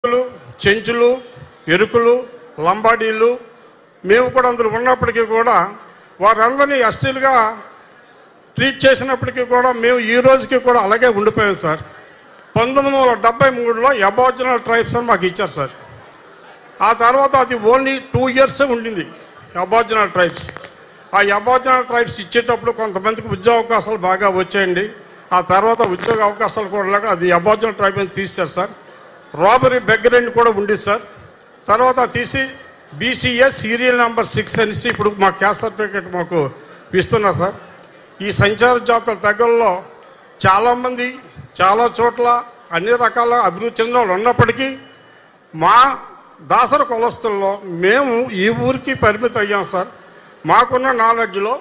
ఎరుకులు, చెంచులు ఎరుకులు లంబాడీలు మేము కూడా అందులో ఉన్నప్పటికీ కూడా వారందరినీ ఎస్టీలుగా ట్రీట్ చేసినప్పటికీ కూడా మేము ఈ రోజుకి కూడా అలాగే ఉండిపోయాం సార్ పంతొమ్మిది వందల డెబ్బై మూడులో అబార్జినల్ ట్రైబ్స్ అని మాకు ఇచ్చారు సార్ ఆ తర్వాత అది ఓన్లీ టూ ఇయర్స్ ఉండింది అబార్జినల్ ట్రైబ్స్ ఆ అబార్జినల్ ట్రైబ్స్ ఇచ్చేటప్పుడు కొంతమందికి ఉద్యోగ అవకాశాలు బాగా వచ్చాయండి ఆ తర్వాత ఉద్యోగ అవకాశాలు కూడా లేక అది అబార్జినల్ ట్రైబ్ అని తీశారు సార్ రాబరీ బెగ్గరెండ్ కూడా ఉంది సార్ తర్వాత తీసి బీసీఏ సీరియల్ నెంబర్ సిక్స్ అనేసి ఇప్పుడు మా క్యాస్ట్ సర్టిఫికేట్ మాకు ఇస్తున్నారు సార్ ఈ సంచార జాతర తెగల్లో చాలామంది చాలా చోట్ల అన్ని రకాల అభివృద్ధి చెందిన వాళ్ళు ఉన్నప్పటికీ మా దాసర కులస్తుల్లో మేము ఈ ఊరికి పరిమితం అయ్యాం సార్ మాకున్న నాలెడ్జ్లో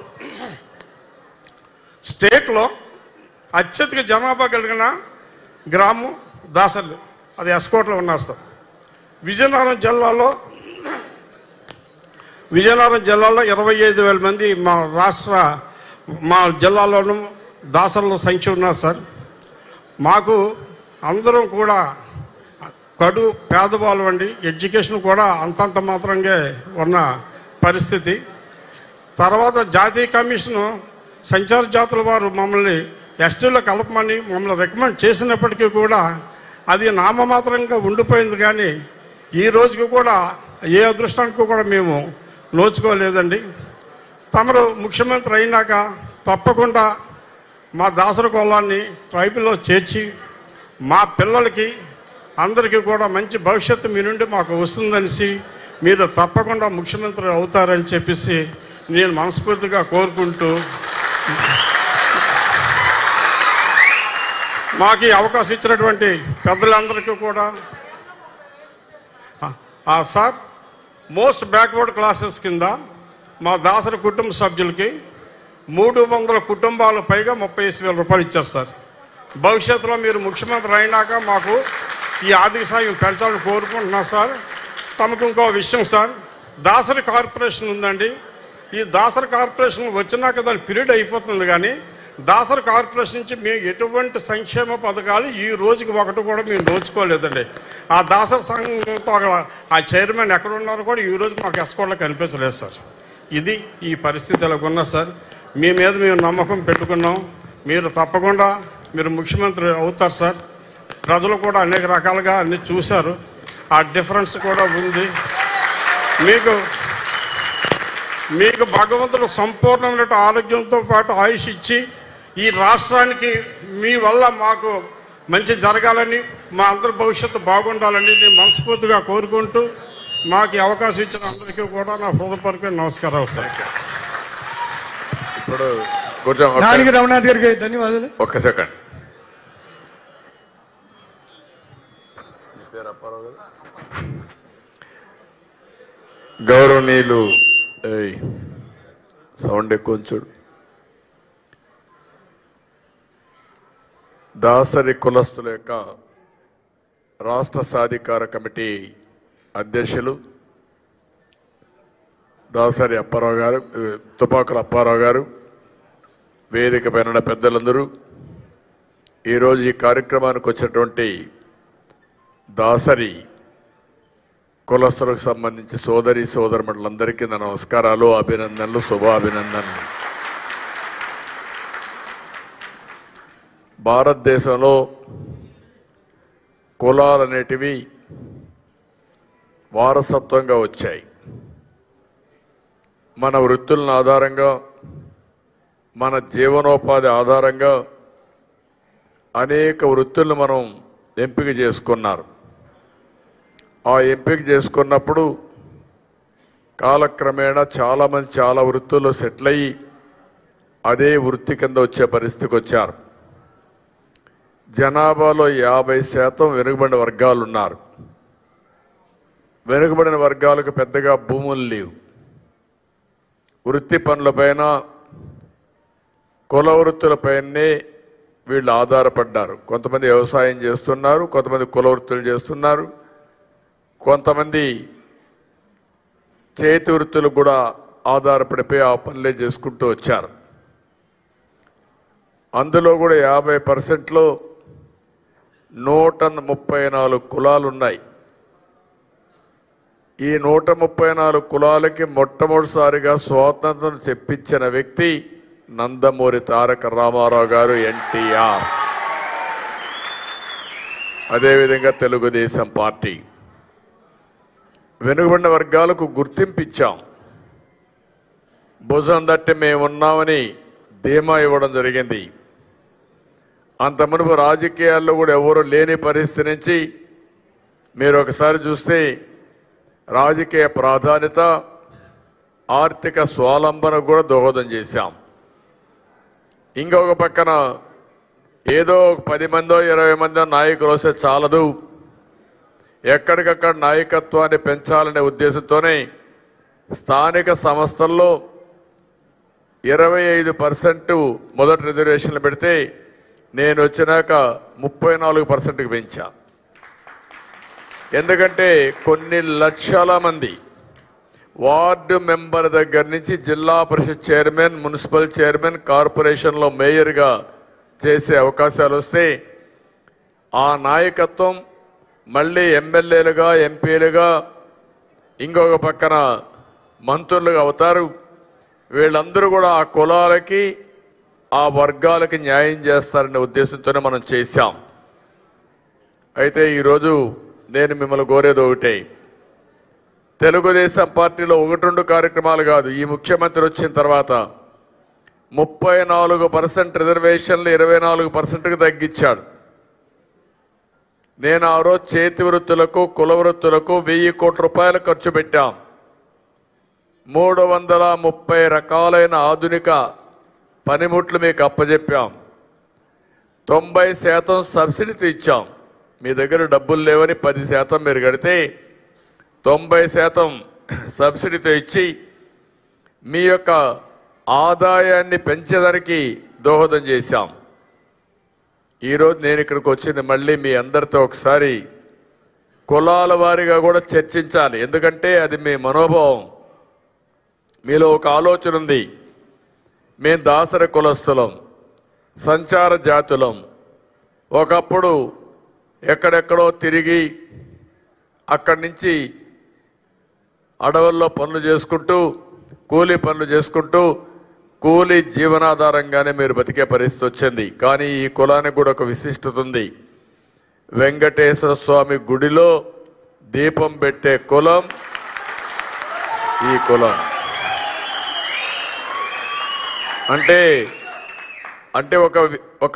స్టేట్లో అత్యధిక జనాభా కలిగిన గ్రామం దాసర్లు అది ఎస్కోట్లో ఉన్నారు సార్ విజయనగరం జిల్లాలో విజయనగరం జిల్లాలో ఇరవై ఐదు వేల మంది మా రాష్ట్ర మా జిల్లాలోనూ దాసర్ల సంఖ్య ఉన్నారు సార్ మాకు అందరం కూడా కడు పేదవాళ్ళు అండి ఎడ్యుకేషన్ కూడా అంతంత మాత్రంగా ఉన్న పరిస్థితి తర్వాత జాతీయ కమిషను సంచార జాతుల వారు మమ్మల్ని ఎస్టీలో కలపమని మమ్మల్ని రికమెండ్ చేసినప్పటికీ కూడా అది నామమాత్రంగా ఉండిపోయింది కానీ ఈ రోజుకి కూడా ఏ అదృష్టానికి కూడా మేము నోచుకోలేదండి తమరు ముఖ్యమంత్రి అయినాక తప్పకుండా మా దాసర కులాన్ని ట్రైబుల్లో చేర్చి మా పిల్లలకి అందరికీ కూడా మంచి భవిష్యత్తు మీ నుండి మాకు వస్తుందనేసి మీరు తప్పకుండా ముఖ్యమంత్రి అవుతారని చెప్పేసి నేను మనస్ఫూర్తిగా కోరుకుంటూ మాకు ఈ అవకాశం ఇచ్చినటువంటి పెద్దలందరికీ కూడా ఆ- ఆ సార్ మోస్ట్ బ్యాక్వర్డ్ క్లాసెస్ కింద మా దాసరి కుటుంబ సభ్యులకి మూడు వందల కుటుంబాలు పైగా ముప్పై ఐదు వేల రూపాయలు ఇచ్చారు సార్ భవిష్యత్తులో మీరు ముఖ్యమంత్రి అయినాక మాకు ఈ ఆర్థిక సాయం పెంచాలని కోరుకుంటున్నాం సార్ తమకు ఇంకో విషయం సార్ దాసరి కార్పొరేషన్ ఉందండి ఈ దాసరి కార్పొరేషన్ వచ్చినాక దాని పీరియడ్ అయిపోతుంది కానీ దాసరి కార్పొరేషన్ నుంచి మేము ఎటువంటి సంక్షేమ పథకాలు ఈ రోజుకి ఒకటి కూడా మేము దోచుకోలేదండి ఆ దాసరి సంఘంతో గల ఆ చైర్మన్ ఎక్కడ ఉన్నారో కూడా ఈ రోజు మాకు ఎస్కోట్లో కనిపించలేదు సార్ ఇది ఈ పరిస్థితి ఎలాగున్నా సార్ మీ మీద మేము నమ్మకం పెట్టుకున్నాం మీరు తప్పకుండా మీరు ముఖ్యమంత్రి అవుతారు సార్ ప్రజలు కూడా అనేక రకాలుగా అన్ని చూశారు ఆ డిఫరెన్స్ కూడా ఉంది మీకు మీకు భగవంతుడు సంపూర్ణమైన ఆరోగ్యంతో పాటు ఆయుష్ ఇచ్చి ఈ రాష్ట్రానికి మీ వల్ల మాకు మంచి జరగాలని మా అందరి భవిష్యత్తు బాగుండాలని నేను మనస్ఫూర్తిగా కోరుకుంటూ మాకు ఈ అవకాశం ఇచ్చిన అందరికీ కూడా నా హృదయపూర్వక నమస్కారాలు సార్ ఇప్పుడు కొంచెం ఒక్క- దానికి రమణాథ్ గారికి ధన్యవాదాలు ఒక్క సెకండ్ గౌరవనీయులు ఏయ్, సౌండ్ ఎక్కువ చూడు దాసరి కులస్తుల యొక్క రాష్ట్ర సాధికార కమిటీ అధ్యక్షులు దాసరి అప్పారావు గారు ఏ, తుపాకుల అప్పారావు గారు వేదిక పైన పెద్దలందరూ ఈరోజు ఈ కార్యక్రమానికి వచ్చినటువంటి దాసరి కులస్తులకు సంబంధించి సోదరి సోదరుమండలందరికీ నా నమస్కారాలు అభినందనలు శుభాభినందనలు భారతదేశంలో కులాలు అనేటివి వారసత్వంగా వచ్చాయి మన వృత్తులను ఆధారంగా మన జీవనోపాధి ఆధారంగా అనేక వృత్తులను మనం ఎంపిక చేసుకున్నారు ఆ ఎంపిక చేసుకున్నప్పుడు కాలక్రమేణా చాలామంది చాలా వృత్తుల్లో సెటిల్ అయ్యి అదే వృత్తి కింద వచ్చే పరిస్థితికి వచ్చారు జనాభాలో యాభై శాతం వెనుకబడిన వర్గాలు ఉన్నారు వెనుకబడిన వర్గాలకు పెద్దగా భూములు లేవు వృత్తి పనులపైన కుల వృత్తులపైనే వీళ్ళు ఆధారపడ్డారు కొంతమంది వ్యవసాయం చేస్తున్నారు కొంతమంది కుల వృత్తులు చేస్తున్నారు కొంతమంది చేతి వృత్తులు కూడా ఆధారపడిపోయి ఆ పనులే చేసుకుంటూ వచ్చారు అందులో కూడా యాభై పర్సెంట్లో నూట ముప్పై నాలుగు కులాలు ఉన్నాయి ఈ నూట ముప్పై నాలుగు కులాలకి మొట్టమొదటిసారిగా స్వాతంత్రం తెప్పించిన వ్యక్తి నందమూరి తారక రామారావు గారు ఎన్టీఆర్ అదేవిధంగా తెలుగుదేశం పార్టీ వెనుకబడిన వర్గాలకు గుర్తింపు ఇచ్చాం భుజం తట్టి మేమున్నామని ధీమా ఇవ్వడం జరిగింది అంత మునుపు రాజకీయాల్లో కూడా ఎవరు లేని పరిస్థితి నుంచి మీరు ఒకసారి చూస్తే రాజకీయ ప్రాధాన్యత ఆర్థిక స్వాలంబన కూడా దోహదం చేశాం ఇంకొక పక్కన ఏదో ఒక పది మందో ఇరవై మందో నాయకులు వస్తే చాలదు ఎక్కడికక్కడ నాయకత్వాన్ని పెంచాలనే ఉద్దేశంతోనే స్థానిక సంస్థల్లో ఇరవై ఐదు పర్సెంట్ మొదటి రిజర్వేషన్లు పెడితే నేను వచ్చినాక ముప్పై నాలుగు పర్సెంట్కి పెంచా ఎందుకంటే కొన్ని లక్షల మంది వార్డు మెంబర్ దగ్గర నుంచి జిల్లా పరిషత్ చైర్మన్ మున్సిపల్ చైర్మన్ కార్పొరేషన్లో మేయర్గా చేసే అవకాశాలు వస్తే ఆ నాయకత్వం మళ్ళీ ఎమ్మెల్యేలుగా ఎంపీలుగా ఇంకొక పక్కన మంత్రులుగా అవుతారు వీళ్ళందరూ కూడా ఆ కులాలకి ఆ వర్గాలకి న్యాయం చేస్తారనే ఉద్దేశంతోనే మనం చేశాం అయితే ఈరోజు నేను మిమ్మల్ని కోరేది ఒకటే తెలుగుదేశం పార్టీలో ఒకటి రెండు కార్యక్రమాలు కాదు ఈ ముఖ్యమంత్రి వచ్చిన తర్వాత ముప్పై నాలుగు పర్సెంట్ రిజర్వేషన్లు ఇరవై నాలుగు పర్సెంట్కి తగ్గించాడు నేను ఆ రోజు చేతి వృత్తులకు కుల వృత్తులకు వెయ్యి కోట్ల రూపాయలు ఖర్చు పెట్టాం మూడు వందల ముప్పై రకాలైన ఆధునిక పనిముట్లు మీకు అప్పజెప్పాం తొంభై శాతం సబ్సిడీతో ఇచ్చాం మీ దగ్గర డబ్బులు లేవని పది శాతం మీరు కడితే తొంభై శాతం సబ్సిడీతో ఇచ్చి మీ యొక్క ఆదాయాన్ని పెంచేదానికి దోహదం చేశాం ఈరోజు నేను ఇక్కడికి వచ్చింది మళ్ళీ మీ అందరితో ఒకసారి కులాల వారీగా కూడా చర్చించాలి ఎందుకంటే అది మీ మనోభావం మీలో ఒక ఆలోచన ఉంది మేము దాసరి కులస్థులం సంచార జాతులం ఒకప్పుడు ఎక్కడెక్కడో తిరిగి అక్కడి నుంచి అడవుల్లో పనులు చేసుకుంటూ కూలీ పనులు చేసుకుంటూ కూలీ జీవనాధారంగానే మీరు బతికే పరిస్థితి వచ్చింది కానీ ఈ కులానికి కూడా ఒక విశిష్టత ఉంది వెంకటేశ్వర స్వామి గుడిలో దీపం పెట్టే కులం ఈ కులం అంటే అంటే ఒక ఒక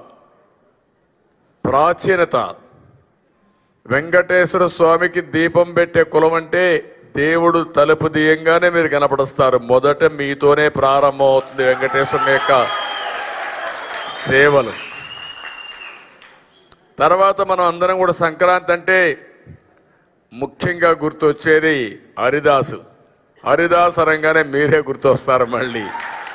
ప్రాచీనత వెంకటేశ్వర స్వామికి దీపం పెట్టే కులం అంటే దేవుడు తలుపు దీయంగానే మీరు కనపడుస్తారు మొదట మీతోనే ప్రారంభం అవుతుంది వెంకటేశ్వరుని యొక్క సేవలు తర్వాత మనం అందరం కూడా సంక్రాంతి అంటే ముఖ్యంగా గుర్తొచ్చేది హరిదాసు హరిదాస్ అనగానే మీరే గుర్తొస్తారు మళ్ళీ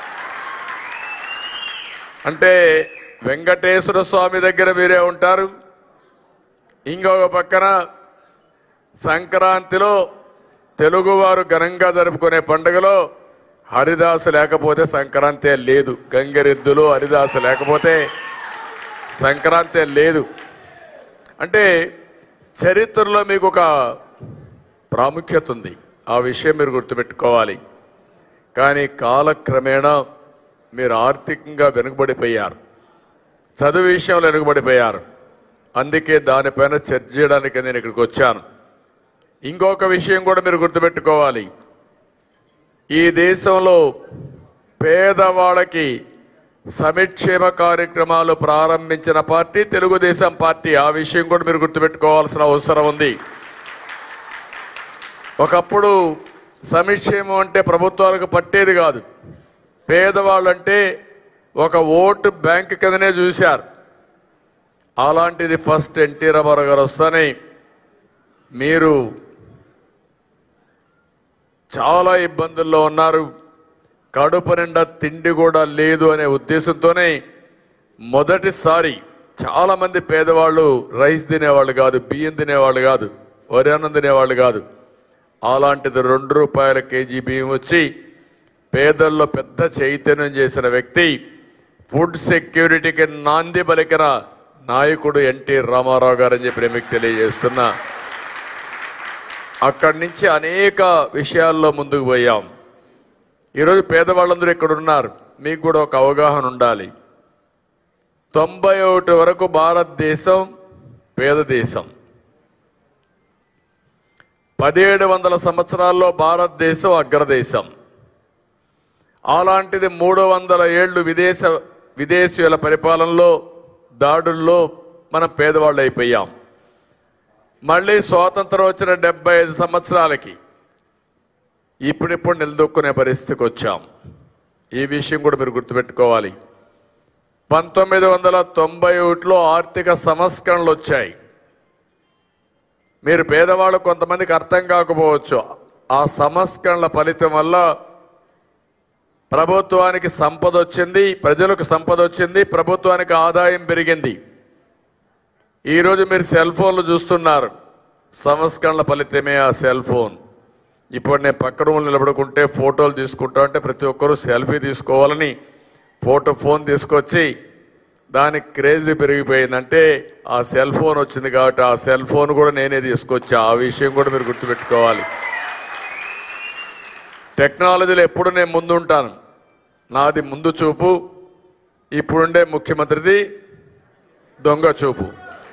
అంటే వెంకటేశ్వర స్వామి దగ్గర మీరే ఉంటారు ఇంకొక పక్కన సంక్రాంతిలో తెలుగువారు ఘనంగా జరుపుకునే పండుగలో హరిదాసు లేకపోతే సంక్రాంతి లేదు గంగరెద్దులు హరిదాసు లేకపోతే సంక్రాంతి లేదు అంటే చరిత్రలో మీకు ఒక ప్రాముఖ్యత ఉంది ఆ విషయం మీరు గుర్తుపెట్టుకోవాలి కానీ కాలక్రమేణా మీరు ఆర్థికంగా వెనుకబడిపోయారు చదువు విషయంలో వెనుకబడిపోయారు అందుకే దానిపైన చర్చ చేయడానికి నేను ఇక్కడికి వచ్చాను ఇంకొక విషయం కూడా మీరు గుర్తుపెట్టుకోవాలి ఈ దేశంలో పేదవాళ్ళకి సమిక్షేమ కార్యక్రమాలు ప్రారంభించిన పార్టీ తెలుగుదేశం పార్టీ ఆ విషయం కూడా మీరు గుర్తుపెట్టుకోవాల్సిన అవసరం ఉంది ఒకప్పుడు సమిక్షేమం అంటే ప్రభుత్వాలకు పట్టేది కాదు పేదవాళ్ళంటే ఒక ఓటు బ్యాంక్ కిందనే చూశారు అలాంటిది ఫస్ట్ ఎన్టీ రామారావు గారు వస్తానే మీరు చాలా ఇబ్బందుల్లో ఉన్నారు కడుపు నిండా తిండి కూడా లేదు అనే ఉద్దేశంతోనే మొదటిసారి చాలా మంది పేదవాళ్ళు రైస్ తినేవాళ్ళు కాదు బియ్యం తినేవాళ్ళు కాదు వరి అన్నం తినేవాళ్ళు కాదు అలాంటిది రెండు రూపాయల కేజీ బియ్యం వచ్చి పేదల్లో పెద్ద చైతన్యం చేసిన వ్యక్తి ఫుడ్ సెక్యూరిటీకి నాంది పలికిన నాయకుడు ఎన్టీ రామారావు గారు అని చెప్పి నేను మీకు తెలియజేస్తున్నా అక్కడి నుంచి అనేక విషయాల్లో ముందుకు పోయాం ఈరోజు పేదవాళ్ళందరూ ఇక్కడ ఉన్నారు మీకు కూడా ఒక అవగాహన ఉండాలి తొంభై ఒకటి వరకు భారతదేశం పేద దేశం పదిహేడు వందల సంవత్సరాల్లో భారతదేశం అగ్రదేశం అలాంటిది మూడు వందల ఏళ్ళు విదేశ విదేశీయుల పరిపాలనలో దాడుల్లో మనం పేదవాళ్ళు అయిపోయాం మళ్ళీ స్వాతంత్రం వచ్చిన డెబ్బై ఐదు సంవత్సరాలకి ఇప్పుడిప్పుడు నిలదొక్కునే పరిస్థితికి వచ్చాం ఈ విషయం కూడా మీరు గుర్తుపెట్టుకోవాలి పంతొమ్మిది వందల తొంభై ఒకటిలో ఆర్థిక సంస్కరణలు వచ్చాయి మీరు పేదవాళ్ళు కొంతమందికి అర్థం కాకపోవచ్చు ఆ సంస్కరణల ఫలితం వల్ల ప్రభుత్వానికి సంపద వచ్చింది ప్రజలకు సంపద వచ్చింది ప్రభుత్వానికి ఆదాయం పెరిగింది ఈరోజు మీరు సెల్ ఫోన్లు చూస్తున్నారు సంస్కరణల ఫలితమే ఆ సెల్ ఫోన్ ఇప్పుడు నేను పక్క రూమ్లో నిలబడుకుంటే ఫోటోలు తీసుకుంటా అంటే ప్రతి ఒక్కరూ సెల్ఫీ తీసుకోవాలని ఫోటో ఫోన్ తీసుకొచ్చి దానికి క్రేజీ పెరిగిపోయిందంటే ఆ సెల్ ఫోన్ వచ్చింది కాబట్టి ఆ సెల్ ఫోన్ కూడా నేనే తీసుకొచ్చా ఆ విషయం కూడా మీరు గుర్తుపెట్టుకోవాలి టెక్నాలజీలో ఎప్పుడు నేను ముందుంటాను నాది ముందు చూపు ఇప్పుడుండే ముఖ్యమంత్రిది దొంగ చూపు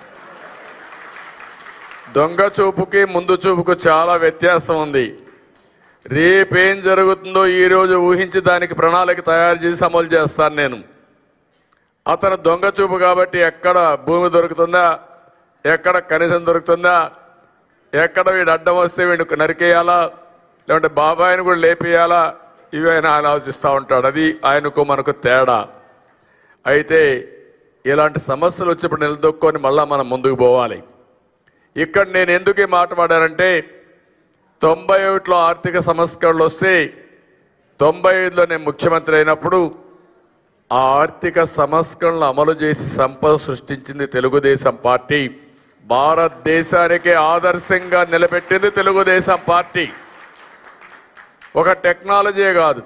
దొంగ చూపుకి ముందు చూపుకు చాలా వ్యత్యాసం ఉంది రేపేం జరుగుతుందో ఈ రోజు ఊహించి దానికి ప్రణాళిక తయారు చేసి అమలు చేస్తాను నేను అతను దొంగ చూపు కాబట్టి ఎక్కడ భూమి దొరుకుతుందా ఎక్కడ కనీసం దొరుకుతుందా ఎక్కడ వీడు అడ్డం వస్తే వీడు నరికేయాలా లేదంటే బాబాయిని కూడా లేపేయాలా ఇవి ఆయన ఆలోచిస్తూ ఉంటాడు అది ఆయనకు మనకు తేడా అయితే ఇలాంటి సమస్యలు వచ్చినప్పుడు నిలదొక్కొని మళ్ళా మనం ముందుకు పోవాలి ఇక్కడ నేను ఎందుకు ఈ మాట వాడానంటే తొంభై ఒకటిలో ఆర్థిక సంస్కరణలు వస్తే తొంభై ఐదులో నేను ముఖ్యమంత్రి అయినప్పుడు ఆ ఆర్థిక సంస్కరణలు అమలు చేసి సంపద సృష్టించింది తెలుగుదేశం పార్టీ భారతదేశానికే ఆదర్శంగా నిలబెట్టింది తెలుగుదేశం పార్టీ ఒక టెక్నాలజీ కాదు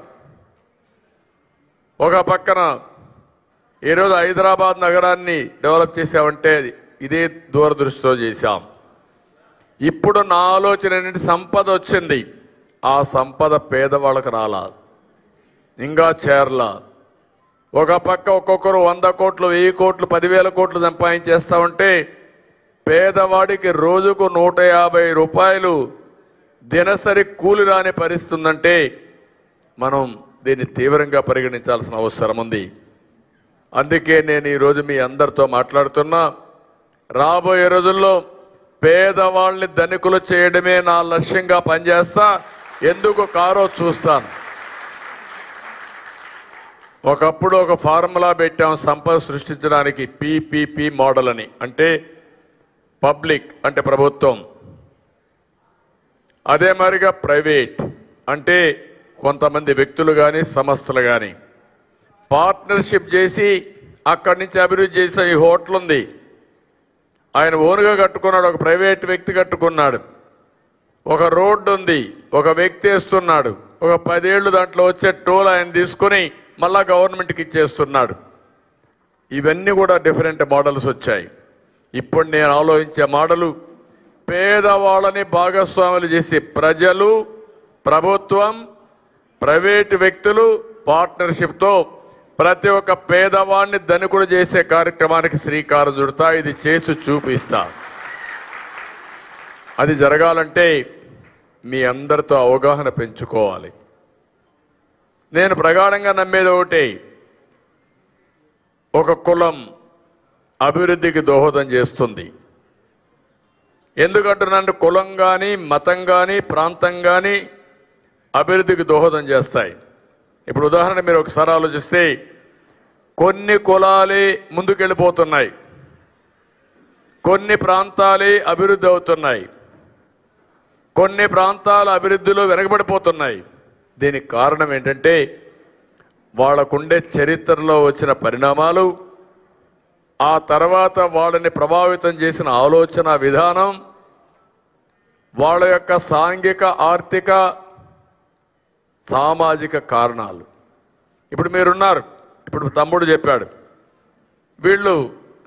ఒక పక్కన ఈరోజు హైదరాబాద్ నగరాన్ని డెవలప్ చేసామంటే ఇదే దూరదృష్టితో చేశాం ఇప్పుడు నా ఆలోచన ఏంటంటే సంపద వచ్చింది ఆ సంపద పేదవాళ్ళకు రాలా ఇంకా చేరలా ఒక పక్క ఒక్కొక్కరు వంద కోట్లు వెయ్యి కోట్లు పదివేల కోట్లు సంపాదించేస్తా ఉంటే పేదవాడికి రోజుకు నూట యాభై రూపాయలు దినసరి కూలి రాని పరిస్థితి ఉందంటే మనం దీన్ని తీవ్రంగా పరిగణించాల్సిన అవసరం ఉంది అందుకే నేను ఈరోజు మీ అందరితో మాట్లాడుతున్నా రాబోయే రోజుల్లో పేదవాళ్ళని ధనికులు చేయడమే నా లక్ష్యంగా పనిచేస్తా ఎందుకు కారో చూస్తాను ఒకప్పుడు ఒక ఫార్ములా పెట్టాం సంపద సృష్టించడానికి పిపిపి మోడల్ అని అంటే పబ్లిక్ అంటే ప్రభుత్వం అదే మరిగా ప్రైవేట్ అంటే కొంతమంది వ్యక్తులు కానీ సంస్థలు కానీ పార్ట్నర్షిప్ చేసి అక్కడి నుంచి అభివృద్ధి చేసే ఈ హోటల్ ఉంది ఆయన ఓన్గా కట్టుకున్నాడు ఒక ప్రైవేట్ వ్యక్తి కట్టుకున్నాడు ఒక రోడ్డు ఉంది ఒక వ్యక్తి వేస్తున్నాడు ఒక పదేళ్లు దాంట్లో వచ్చే టోల్ ఆయన తీసుకుని మళ్ళా గవర్నమెంట్కి ఇచ్చేస్తున్నాడు ఇవన్నీ కూడా డిఫరెంట్ మోడల్స్ వచ్చాయి ఇప్పుడు నేను ఆలోచించే మోడలు పేదవాళ్ళని భాగస్వాములు చేసి ప్రజలు ప్రభుత్వం ప్రైవేటు వ్యక్తులు పార్ట్నర్షిప్తో ప్రతి ఒక్క పేదవాడిని ధనికుడు చేసే కార్యక్రమానికి శ్రీకారం చుడతా ఇది చేసి చూపిస్తా అది జరగాలంటే మీ అందరితో అవగాహన పెంచుకోవాలి నేను ప్రగాఢంగా నమ్మేది ఒకటి ఒక కులం అభివృద్ధికి దోహదం చేస్తుంది ఎందుకంటున్నాను కులం కానీ మతం కానీ ప్రాంతం కానీ అభివృద్ధికి దోహదం చేస్తాయి ఇప్పుడు ఉదాహరణ మీరు ఒకసారి ఆలోచిస్తే కొన్ని కులాలే ముందుకెళ్ళిపోతున్నాయి కొన్ని ప్రాంతాలే అభివృద్ధి అవుతున్నాయి కొన్ని ప్రాంతాల అభివృద్ధిలో వెనకబడిపోతున్నాయి దీనికి కారణం ఏంటంటే వాళ్ళకుండే చరిత్రలో వచ్చిన పరిణామాలు ఆ తర్వాత వాళ్ళని ప్రభావితం చేసిన ఆలోచన విధానం వాళ్ళ యొక్క సాంఘిక ఆర్థిక సామాజిక కారణాలు ఇప్పుడు మీరున్నారు ఇప్పుడు తమ్ముడు చెప్పాడు వీళ్ళు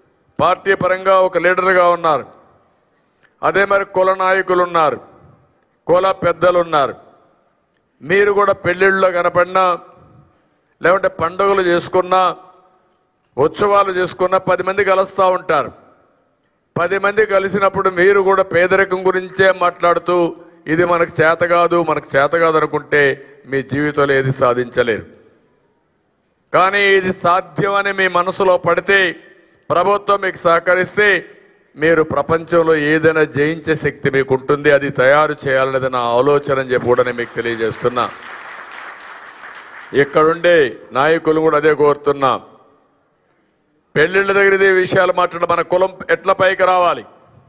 పార్టీ పరంగా ఒక లీడర్గా ఉన్నారు అదే మరి కుల నాయకులు ఉన్నారు కుల పెద్దలు ఉన్నారు మీరు కూడా పెళ్ళిళ్ళలో కనపడినా లేకుంటే పండుగలు చేసుకున్నా ఉత్సవాలు చేసుకున్నా పది మంది కలుస్తూ ఉంటారు పది మంది కలిసినప్పుడు మీరు కూడా పేదరికం గురించే మాట్లాడుతూ ఇది మనకు చేత కాదు మనకు చేత కాదు అనుకుంటే మీ జీవితంలో ఏది సాధించలేరు కానీ ఇది సాధ్యమని మీ మనసులో పడితే ప్రభుత్వం మీకు సహకరిస్తే మీరు ప్రపంచంలో ఏదైనా జయించే శక్తి మీకు ఉంటుంది అది తయారు చేయాలనేది నా ఆలోచన అని చెప్పి కూడా నేను మీకు తెలియజేస్తున్నా ఇక్కడుండే నాయకులు కూడా అదే కోరుతున్నా పెళ్లిళ్ళ దగ్గర ఇదే విషయాలు మాట్లాడ మన కులం ఎట్ల పైకి రావాలి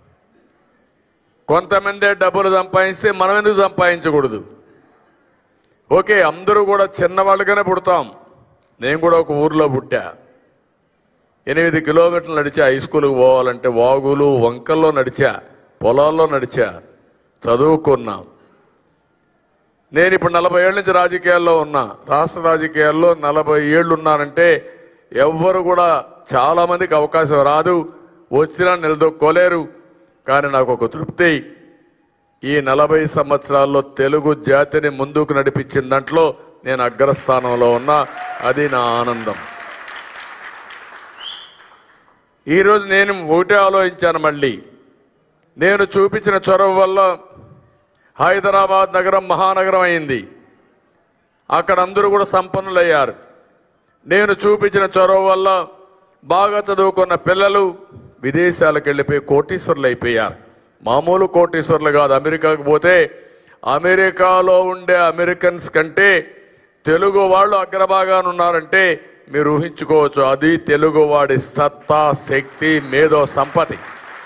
కొంతమందే డబ్బులు సంపాదిస్తే మనం ఎందుకు సంపాదించకూడదు ఓకే అందరూ కూడా చిన్నవాళ్ళుగానే పుడతాం నేను కూడా ఒక ఊర్లో పుట్టా ఎనిమిది కిలోమీటర్లు నడిచా హై స్కూల్కి పోవాలంటే వాగులు వంకల్లో నడిచా పొలాల్లో నడిచా చదువుకున్నాం నేను ఇప్పుడు నలభై ఏళ్ళ నుంచి రాజకీయాల్లో ఉన్నా రాష్ట్ర రాజకీయాల్లో నలభై ఏళ్ళు ఉన్నానంటే ఎవ్వరు కూడా చాలా మందికి అవకాశం రాదు వచ్చినా నిలదొక్కోలేరు కానీ నాకు ఒక తృప్తి ఈ నలభై సంవత్సరాల్లో తెలుగు జాతిని ముందుకు నడిపించిన దాంట్లో నేను అగ్రస్థానంలో ఉన్నా అది నా ఆనందం ఈరోజు నేను ఒకటే ఆలోచించాను మళ్ళీ నేను చూపించిన చొరవ వల్ల హైదరాబాద్ నగరం మహానగరం అయింది అక్కడ అందరూ కూడా సంపన్నులయ్యారు నేను చూపించిన చొరవ వల్ల బాగా చదువుకున్న పిల్లలు విదేశాలకు వెళ్ళిపోయి కోటీశ్వరులు అయిపోయారు మామూలు కోటీశ్వరులు కాదు అమెరికాకు పోతే అమెరికాలో ఉండే అమెరికన్స్ కంటే తెలుగు వాళ్ళు అగ్రభాగాన ఉన్నారంటే మీరు ఊహించుకోవచ్చు అది తెలుగువాడి సత్తా శక్తి మేధో సంపత్తి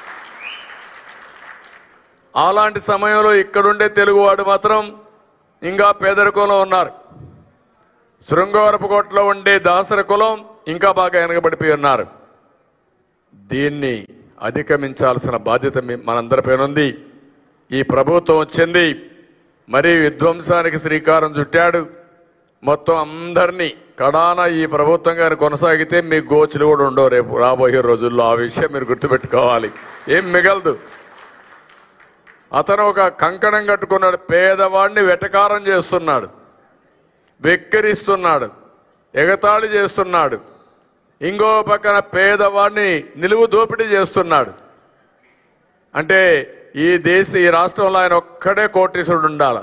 అలాంటి సమయంలో ఇక్కడుండే తెలుగువాడు మాత్రం ఇంకా పేదరికంలో ఉన్నారు శృంగవరపుకోటలో ఉండే దాసరి కులం ఇంకా బాగా వెనకబడిపోయి ఉన్నారు దీన్ని అధిగమించాల్సిన బాధ్యత మీ- మనందరిపైన ఉంది ఈ ప్రభుత్వం వచ్చింది మరీ విధ్వంసానికి శ్రీకారం చుట్టాడు మొత్తం అందరినీ కడాన ఈ ప్రభుత్వం గారు కొనసాగితే మీ గోచులు కూడా ఉండవు రేపు రాబోయే రోజుల్లో ఆ విషయం మీరు గుర్తుపెట్టుకోవాలి ఏం మిగలదు అతను ఒక కంకణం కట్టుకున్నాడు పేదవాడిని వెటకారం చేస్తున్నాడు వెక్కిరిస్తున్నాడు ఎగతాళి చేస్తున్నాడు ఇంకో పక్కన పేదవాడిని నిలువు దోపిడీ చేస్తున్నాడు అంటే ఈ దేశ ఈ రాష్ట్రంలో ఆయన ఒక్కడే కోటీశ్వరుడు ఉండాలి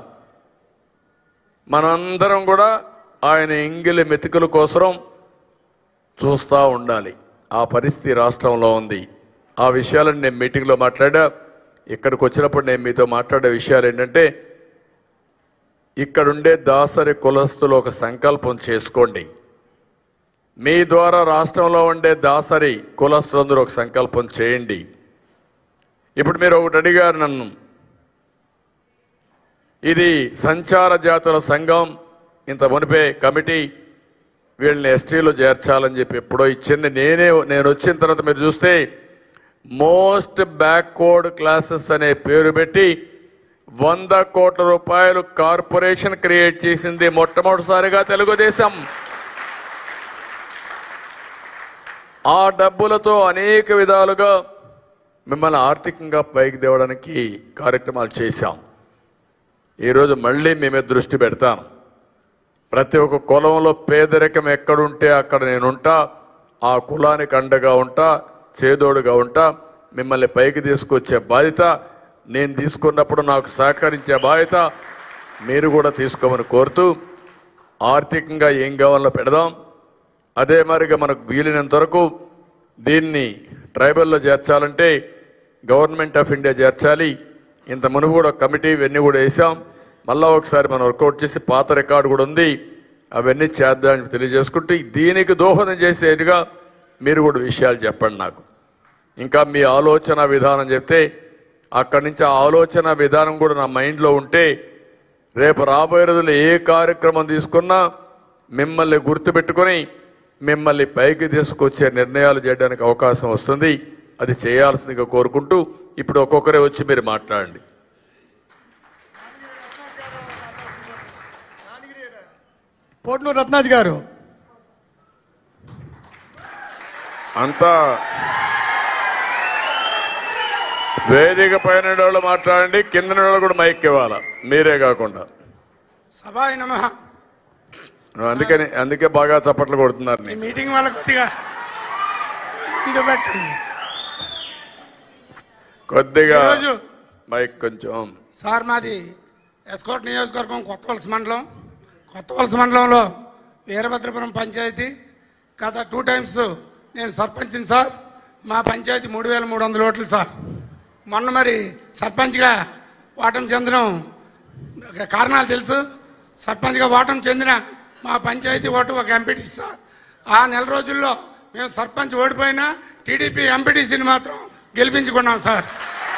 మనందరం కూడా ఆయన ఎంగిలి మెతుకుల కోసం చూస్తూ ఉండాలి ఆ పరిస్థితి రాష్ట్రంలో ఉంది ఆ విషయాలను నేను మీటింగ్లో మాట్లాడా ఇక్కడికి వచ్చినప్పుడు నేను మీతో మాట్లాడే విషయాలు ఏంటంటే ఇక్కడుండే దాసరి కులస్తులు ఒక సంకల్పం చేసుకోండి మీ ద్వారా రాష్ట్రంలో ఉండే దాసరి కులస్తులందరూ ఒక సంకల్పం చేయండి ఇప్పుడు మీరు ఒకటి అడిగారు నన్ను ఇది సంచార జాతుల సంఘం ఇంత మునిపే కమిటీ వీళ్ళని ఎస్టీలో చేర్చాలని చెప్పి ఎప్పుడో ఇచ్చింది నేనే నేను వచ్చిన తర్వాత మీరు చూస్తే మోస్ట్ బ్యాక్వర్డ్ క్లాసెస్ అనే పేరు పెట్టి వంద కోట్ల రూపాయలు కార్పొరేషన్ క్రియేట్ చేసింది మొట్టమొదటిసారిగా తెలుగుదేశం ఆ డబ్బులతో అనేక విధాలుగా మిమ్మల్ని ఆర్థికంగా పైకి తేవడానికి కార్యక్రమాలు చేశాం ఈరోజు మళ్ళీ మీ మీద దృష్టి పెడతాను ప్రతి ఒక్క కులంలో పేదరికం ఎక్కడుంటే అక్కడ నేనుంటా ఆ కులానికి అండగా ఉంటా చేదోడుగా ఉంటా మిమ్మల్ని పైకి తీసుకొచ్చే బాధ్యత నేను తీసుకున్నప్పుడు నాకు సహకరించే బాధ్యత మీరు కూడా తీసుకోమని కోరుతూ ఆర్థికంగా ఏం కావాలో పెడదాం అదే మరిగా మనకు వీలైనంత వరకు దీన్ని ట్రైబల్లో చేర్చాలంటే గవర్నమెంట్ ఆఫ్ ఇండియా చేర్చాలి ఇంత మునుపు కూడా ఒక కమిటీ ఇవన్నీ కూడా వేసాం మళ్ళా ఒకసారి మనం వర్కౌట్ చేసి పాత రికార్డు కూడా ఉంది అవన్నీ చేద్దామని తెలియజేసుకుంటూ దీనికి దోహదం చేసేదిగా మీరు కూడా విషయాలు చెప్పండి నాకు ఇంకా మీ ఆలోచన విధానం చెప్తే అక్కడి నుంచి ఆ ఆలోచన విధానం కూడా నా మైండ్లో ఉంటే రేపు రాబోయే రోజుల్లో ఏ కార్యక్రమం తీసుకున్నా మిమ్మల్ని గుర్తుపెట్టుకొని మిమ్మల్ని పైకి తీసుకొచ్చే నిర్ణయాలు చేయడానికి అవకాశం వస్తుంది అది చేయాల్సిందిగా కోరుకుంటూ ఇప్పుడు ఒక్కొక్కరే వచ్చి మీరు మాట్లాడండి పోట్నూరు రత్నాజ్ గారు అంతా వేదిక పైన వాళ్ళు మాట్లాడండి కింద వాళ్ళు కూడా మైక్ ఇవ్వాలా మీరే కాకుండా సభాయ నమ అందుకని అందుకే బాగా చప్పట్లు కొడుతున్నారు ఈ నీకు. మీటింగ్ వల్ల కొద్దిగా ముందు పెట్టండి కొద్దిగా ఈరోజు మైక్ కొంచెం సార్ మాది ఎస్కోట్ నియోజకవర్గం కొత్త వలస మండలం కొత్త వలస మండలంలో వీరభద్రపురం పంచాయతీ గత టూ టైమ్స్ నేను సర్పంచ్ని సార్ మా పంచాయతీ మూడు వేల మూడు వందల ఓట్లు సార్ మొన్న మరి సర్పంచ్గా ఓటం చెందడం కారణాలు తెలుసు సర్పంచ్గా ఓటం చెందిన మా పంచాయతీ ఓటు ఒక ఎంపీటీ సార్ ఆ నెల రోజుల్లో మేము సర్పంచ్ ఓడిపోయినా టీడీపీ ఎంపీటీసీని మాత్రం గెలిపించుకున్నాం సార్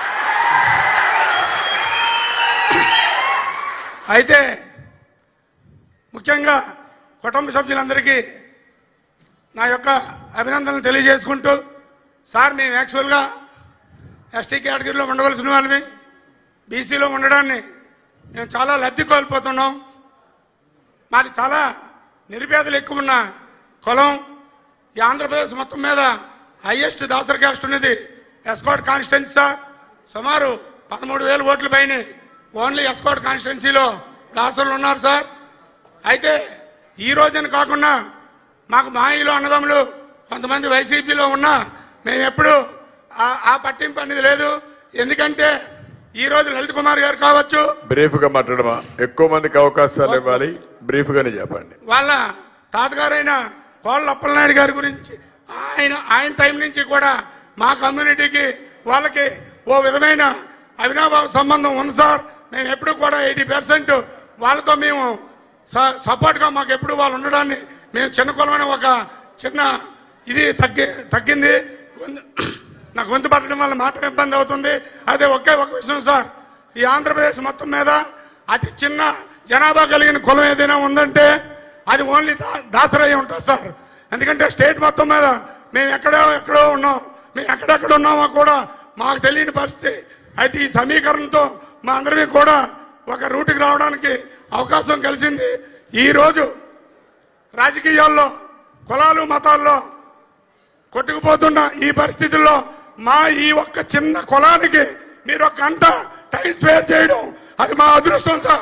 అయితే ముఖ్యంగా కుటుంబ సభ్యులందరికీ నా యొక్క అభినందనలు తెలియజేసుకుంటూ సార్ మేము యాక్చువల్గా ఎస్టీ కేటగిరీలో ఉండవలసిన వాళ్ళమి బీసీలో ఉండడాన్ని మేము చాలా లబ్ధి కోల్పోతున్నాం మాది చాలా నిరుపేదలు ఎక్కువ ఉన్న కులం ఈ ఆంధ్రప్రదేశ్ మొత్తం మీద హైయెస్ట్ దాసర్ క్యాస్ట్ ఉన్నది ఎస్కోట్ కాన్స్టిట్యున్సీ సార్ సుమారు పదమూడు వేల ఓట్ల పైన ఓన్లీ ఎస్కోట్ కాన్స్టిట్యున్సీలో దాసరులు ఉన్నారు సార్ అయితే ఈ రోజున కాకుండా మాకు మాయిలో అన్నదమ్ములు కొంతమంది వైసీపీలో ఉన్నా మేము ఎప్పుడు ఆ- ఆ పట్టింపు అనేది లేదు ఎందుకంటే ఈ రోజు లలిత్ కుమార్ గారు కావచ్చు బ్రీఫ్ గా మాట్లాడమా ఎక్కువ మందికి అవకాశాలు ఇవ్వాలి బ్రీఫ్ గానే చెప్పండి వాళ్ళ తాతగారైన కోళ్ళ అప్పలనాయుడు గారి గురించి ఆయన ఆయన టైం నుంచి కూడా మా కమ్యూనిటీకి వాళ్ళకి ఓ విధమైన అవినాభావ సంబంధం ఉంది సార్ మేము ఎప్పుడు కూడా ఎయిటీ పర్సెంట్ వాళ్ళతో మేము స- సపోర్ట్గా మాకు ఎప్పుడు వాళ్ళు ఉండడాన్ని మేము చిన్న కులమైన ఒక చిన్న ఇది తగ్గి తగ్గింది గొంతు- నా గొంతు పట్టడం వల్ల మాట ఇబ్బంది అవుతుంది అదే ఒకే ఒక విషయం సార్ ఈ ఆంధ్రప్రదేశ్ మొత్తం మీద అతి చిన్న జనాభా కలిగిన కులం ఏదైనా ఉందంటే అది ఓన్లీ దా- దాసరయ్య ఉంటుంది సార్ ఎందుకంటే స్టేట్ మొత్తం మీద మేము ఎక్కడో ఎక్కడో ఉన్నాం మేము ఎక్కడెక్కడ ఉన్నామో కూడా మాకు తెలియని పరిస్థితి అయితే ఈ సమీకరణతో మా అందరికీ కూడా ఒక రూటుకి రావడానికి అవకాశం కలిసింది ఈ రోజు రాజకీయాల్లో కులాలు మతాల్లో కొట్టుకుపోతున్న ఈ పరిస్థితుల్లో మా ఈ ఒక్క చిన్న కులానికి మీరు ఒక గంట టైం స్పేర్ చేయడం అది మా అదృష్టం సార్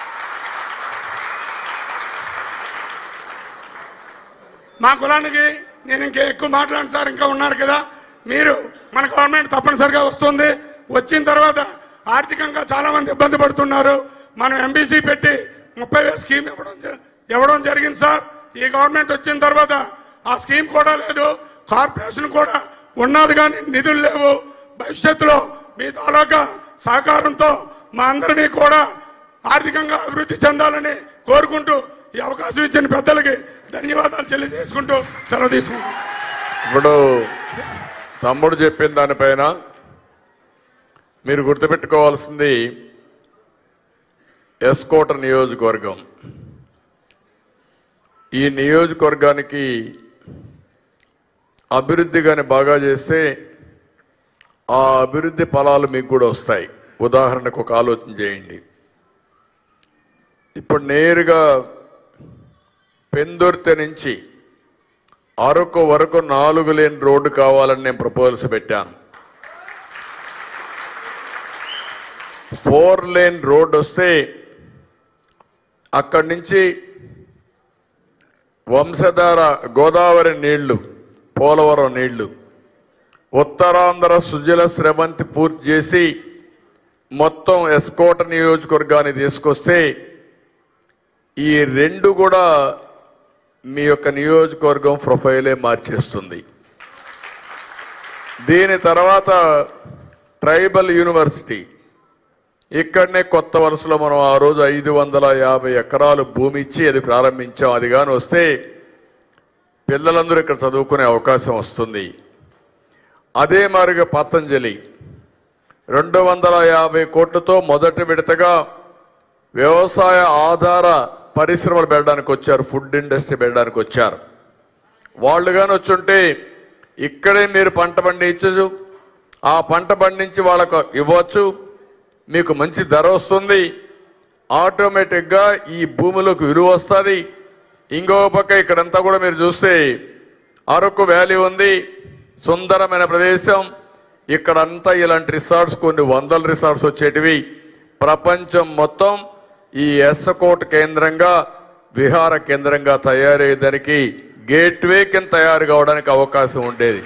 మా కులానికి నేను ఇంకా ఎక్కువ మాట్లాడిన సార్ ఇంకా ఉన్నారు కదా మీరు మన గవర్నమెంట్ తప్పనిసరిగా వస్తుంది వచ్చిన తర్వాత ఆర్థికంగా చాలా మంది ఇబ్బంది పడుతున్నారు మనం ఎంబీసీ పెట్టి ముప్పై వేల స్కీమ్ ఇవ్వడం జ- ఇవ్వడం జరిగింది సార్ ఈ గవర్నమెంట్ వచ్చిన తర్వాత ఆ స్కీమ్ కూడా లేదు కార్పొరేషన్ కూడా ఉన్నది కానీ నిధులు లేవు భవిష్యత్తులో మీ తాలూకా సహకారంతో మా అందరినీ కూడా ఆర్థికంగా అభివృద్ధి చెందాలని కోరుకుంటూ ఈ అవకాశం ఇచ్చిన పెద్దలకి ధన్యవాదాలు తెలియజేసుకుంటూ సెలవు తీసుకుంటాం ఇప్పుడు తమ్ముడు చెప్పిన దానిపైన మీరు గుర్తుపెట్టుకోవాల్సింది ఎస్కోట నియోజకవర్గం ఈ నియోజకవర్గానికి అభివృద్ధి కానీ బాగా చేస్తే ఆ అభివృద్ధి ఫలాలు మీకు కూడా వస్తాయి ఉదాహరణకు ఒక ఆలోచన చేయండి ఇప్పుడు నేరుగా పెందుర్తి నుంచి అరకు వరకు నాలుగు లేన్ రోడ్డు కావాలని నేను ప్రపోజల్స్ పెట్టాను ఫోర్ లేన్ రోడ్ వస్తే అక్కడి నుంచి వంశధార గోదావరి నీళ్లు పోలవరం నీళ్లు ఉత్తరాంధ్ర సుజల స్రవంతి పూర్తి చేసి మొత్తం ఎస్కోట నియోజకవర్గాన్ని తీసుకొస్తే ఈ రెండు కూడా మీ యొక్క నియోజకవర్గం ప్రొఫైలే మార్చేస్తుంది దీని తర్వాత ట్రైబల్ యూనివర్సిటీ ఇక్కడనే కొత్త వరుసలో మనం ఆ రోజు ఐదు వందల యాభై ఎకరాలు భూమి ఇచ్చి అది ప్రారంభించాం అది కానీ వస్తే పిల్లలందరూ ఇక్కడ చదువుకునే అవకాశం వస్తుంది అదే మారిగా పతంజలి రెండు వందల యాభై కోట్లతో మొదటి విడతగా వ్యవసాయ ఆధార పరిశ్రమలు పెట్టడానికి వచ్చారు ఫుడ్ ఇండస్ట్రీ పెట్టడానికి వచ్చారు వాళ్ళు కానీ వచ్చుంటే ఇక్కడే మీరు పంట పండించు ఆ పంట పండించి వాళ్ళకు ఇవ్వచ్చు మీకు మంచి ధర వస్తుంది ఆటోమేటిక్గా ఈ భూములకు విలువ వస్తుంది ఇంకో పక్క ఇక్కడంతా కూడా మీరు చూస్తే అరకు వ్యాలీ ఉంది సుందరమైన ప్రదేశం ఇక్కడంతా ఇలాంటి రిసార్ట్స్ కొన్ని వందల రిసార్ట్స్ వచ్చేటివి ప్రపంచం మొత్తం ఈ ఎస్సకోట్ కేంద్రంగా విహార కేంద్రంగా తయారయ్యేదానికి గేట్వే కింద తయారు కావడానికి అవకాశం ఉండేది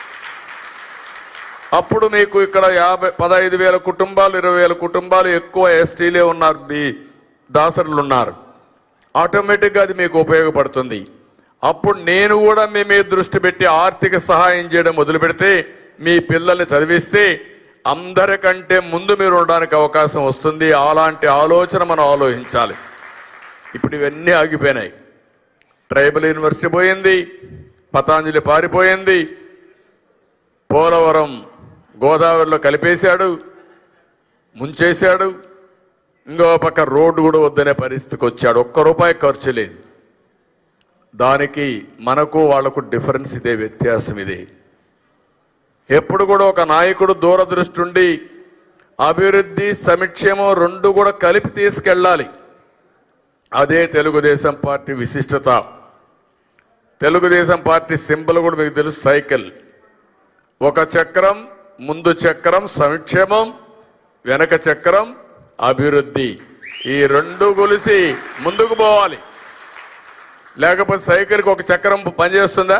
అప్పుడు మీకు ఇక్కడ యాభై పదహైదు వేల కుటుంబాలు ఇరవై వేల కుటుంబాలు ఎక్కువ ఎస్టీలే ఉన్నారు మీ దాసరులు ఉన్నారు ఆటోమేటిక్గా అది మీకు ఉపయోగపడుతుంది అప్పుడు నేను కూడా మీ మీద దృష్టి పెట్టి ఆర్థిక సహాయం చేయడం మొదలు పెడితే మీ పిల్లల్ని చదివిస్తే అందరికంటే ముందు మీరు ఉండడానికి అవకాశం వస్తుంది అలాంటి ఆలోచన మనం ఆలోచించాలి ఇప్పుడు ఇవన్నీ ఆగిపోయినాయి ట్రైబల్ యూనివర్సిటీ పోయింది పతాంజలి పారిపోయింది పోలవరం గోదావరిలో కలిపేశాడు ముంచేశాడు ఇంకో పక్క రోడ్డు కూడా వద్దనే పరిస్థితికి వచ్చాడు ఒక్క రూపాయి ఖర్చు లేదు దానికి మనకు వాళ్లకు డిఫరెన్స్ ఇదే వ్యత్యాసం ఇదే ఎప్పుడు కూడా ఒక నాయకుడు దూరదృష్టి ఉండి అభివృద్ధి సమిక్షేమం రెండు కూడా కలిపి తీసుకెళ్ళాలి అదే తెలుగుదేశం పార్టీ విశిష్టత తెలుగుదేశం పార్టీ సింబల్ కూడా మీకు తెలుసు సైకిల్ ఒక చక్రం ముందు చక్రం సంక్షేమం వెనక చక్రం అభివృద్ధి ఈ రెండు గొలిసి ముందుకు పోవాలి లేకపోతే సైకిల్కి ఒక చక్రం పనిచేస్తుందా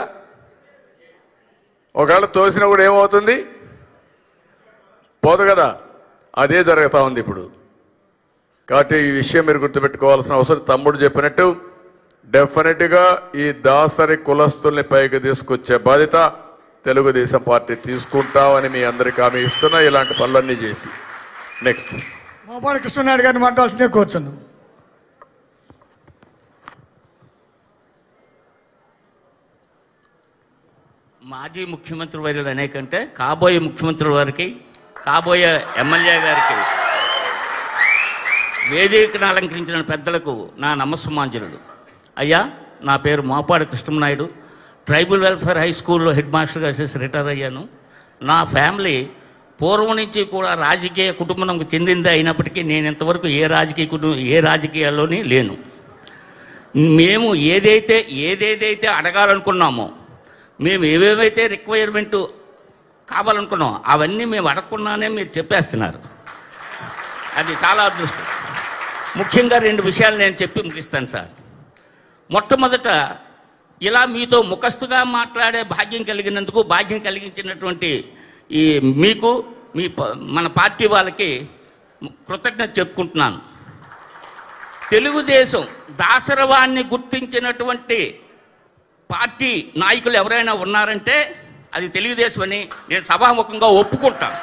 ఒకవేళ తోసినా కూడా ఏమవుతుంది పోదు కదా అదే జరుగుతూ ఉంది ఇప్పుడు కాబట్టి ఈ విషయం మీరు గుర్తుపెట్టుకోవాల్సిన అవసరం తమ్ముడు చెప్పినట్టు డెఫినెట్గా ఈ దాసరి కులస్తుల్ని పైకి తీసుకొచ్చే బాధ్యత తెలుగుదేశం పార్టీ తీసుకుంటామని మీ అందరికీ హామీ ఇస్తున్నా ఇలాంటి పనులన్నీ చేసి నెక్స్ట్ మోపాటి కృష్ణనాయుడు గారిని మాట్లాడాల్సిందే కూర్చున్నాం మాజీ ముఖ్యమంత్రి వర్యులు అనేకంటే కాబోయే ముఖ్యమంత్రి వారికి కాబోయే ఎమ్మెల్యే గారికి వేదికను అలంకరించిన పెద్దలకు నా నమస్సుమాంజలుడు అయ్యా నా పేరు Mopadi Krishnanaidu tribal welfare high స్కూల్లో హెడ్ మాస్టర్గా చేసి రిటైర్ అయ్యాను నా ఫ్యామిలీ పూర్వం నుంచి కూడా రాజకీయ కుటుంబంకు చెందింది అయినప్పటికీ నేను ఇంతవరకు ఏ రాజకీయ కుటుంబం ఏ రాజకీయాల్లోని లేను మేము ఏదైతే ఏదేదైతే అడగాలనుకున్నామో మేము ఏవేవైతే రిక్వైర్మెంట్ కావాలనుకున్నాం అవన్నీ మేము అడగకుండానే మీరు చెప్పేస్తున్నారు అది చాలా అదృష్టం ముఖ్యంగా రెండు విషయాలు నేను చెప్పి ముగిస్తాను సార్ మొట్టమొదట ఇలా మీతో ముఖస్తుగా మాట్లాడే భాగ్యం కలిగినందుకు భాగ్యం కలిగించినటువంటి ఈ మీకు మీ ప- మన పార్టీ వాళ్ళకి కృతజ్ఞత చెప్పుకుంటున్నాను తెలుగుదేశం దాసరవాన్ని గుర్తించినటువంటి పార్టీ నాయకులు ఎవరైనా ఉన్నారంటే అది తెలుగుదేశం అని నేను సభాముఖంగా ఒప్పుకుంటాను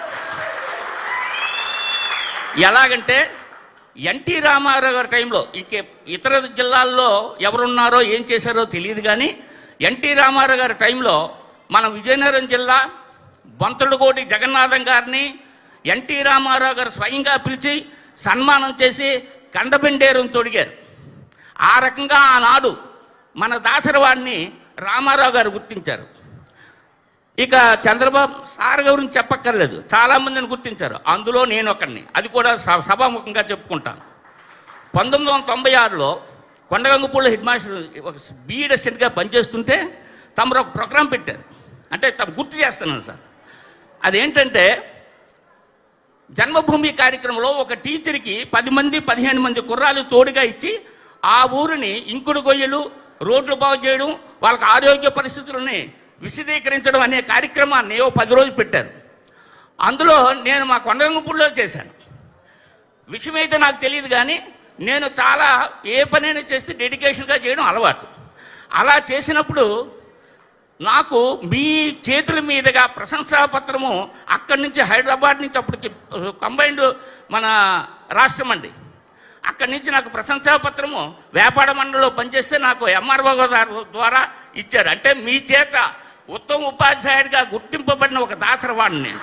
ఎలాగంటే ఎన్టీ రామారావు గారి టైంలో ఇంకే ఇతర జిల్లాల్లో ఎవరున్నారో ఏం చేశారో తెలియదు కానీ ఎన్టీ రామారావు గారి టైంలో మన విజయనగరం జిల్లా బొంతడుగోటి జగన్నాథం గారిని ఎన్టీ రామారావు గారు స్వయంగా పిలిచి సన్మానం చేసి కండబెండేరం తొడిగారు ఆ రకంగా ఆనాడు మన దాసరవాడిని రామారావు గారు గుర్తించారు ఇక చంద్రబాబు సార్ గురించి చెప్పక్కర్లేదు చాలా మందిని గుర్తించారు అందులో నేను ఒకరిని అది కూడా స- సభాముఖంగా చెప్పుకుంటాను పంతొమ్మిది వందల తొంభై ఆరులో కొండగంగపూడిలో హెడ్ మాస్టర్ ఒక బీఈడ్ అసిస్టెంట్గా పనిచేస్తుంటే తమరు ఒక ప్రోగ్రాం పెట్టారు అంటే తమ గుర్తు చేస్తున్నాను సార్ అదేంటంటే జన్మభూమి కార్యక్రమంలో ఒక టీచర్కి పది మంది పదిహేను మంది కుర్రాలు తోడుగా ఇచ్చి ఆ ఊరిని ఇంకుడు గొయ్యలు రోడ్లు బాగు చేయడం వాళ్ళకి ఆరోగ్య పరిస్థితులని విశదీకరించడం అనే కార్యక్రమాన్ని ఓ పది రోజులు పెట్టారు అందులో నేను మా కొండగంగపూడిలో చేశాను విషయం అయితే నాకు తెలియదు కానీ నేను చాలా ఏ పనైనా చేస్తే డెడికేషన్గా చేయడం అలవాటు అలా చేసినప్పుడు నాకు మీ చేతుల మీదుగా ప్రశంసాపత్రము అక్కడి నుంచి హైదరాబాద్ నుంచి అప్పటికి కంబైన్డ్ మన రాష్ట్రం అండి అక్కడి నుంచి నాకు ప్రశంసాపత్రము వ్యాపార మండలిలో పనిచేస్తే నాకు ఎంఆర్ఓ గారు ద్వారా ఇచ్చారు అంటే మీ చేత ఉత్తమ ఉపాధ్యాయుడిగా గుర్తింపబడిన ఒక దాసరవాడిని నేను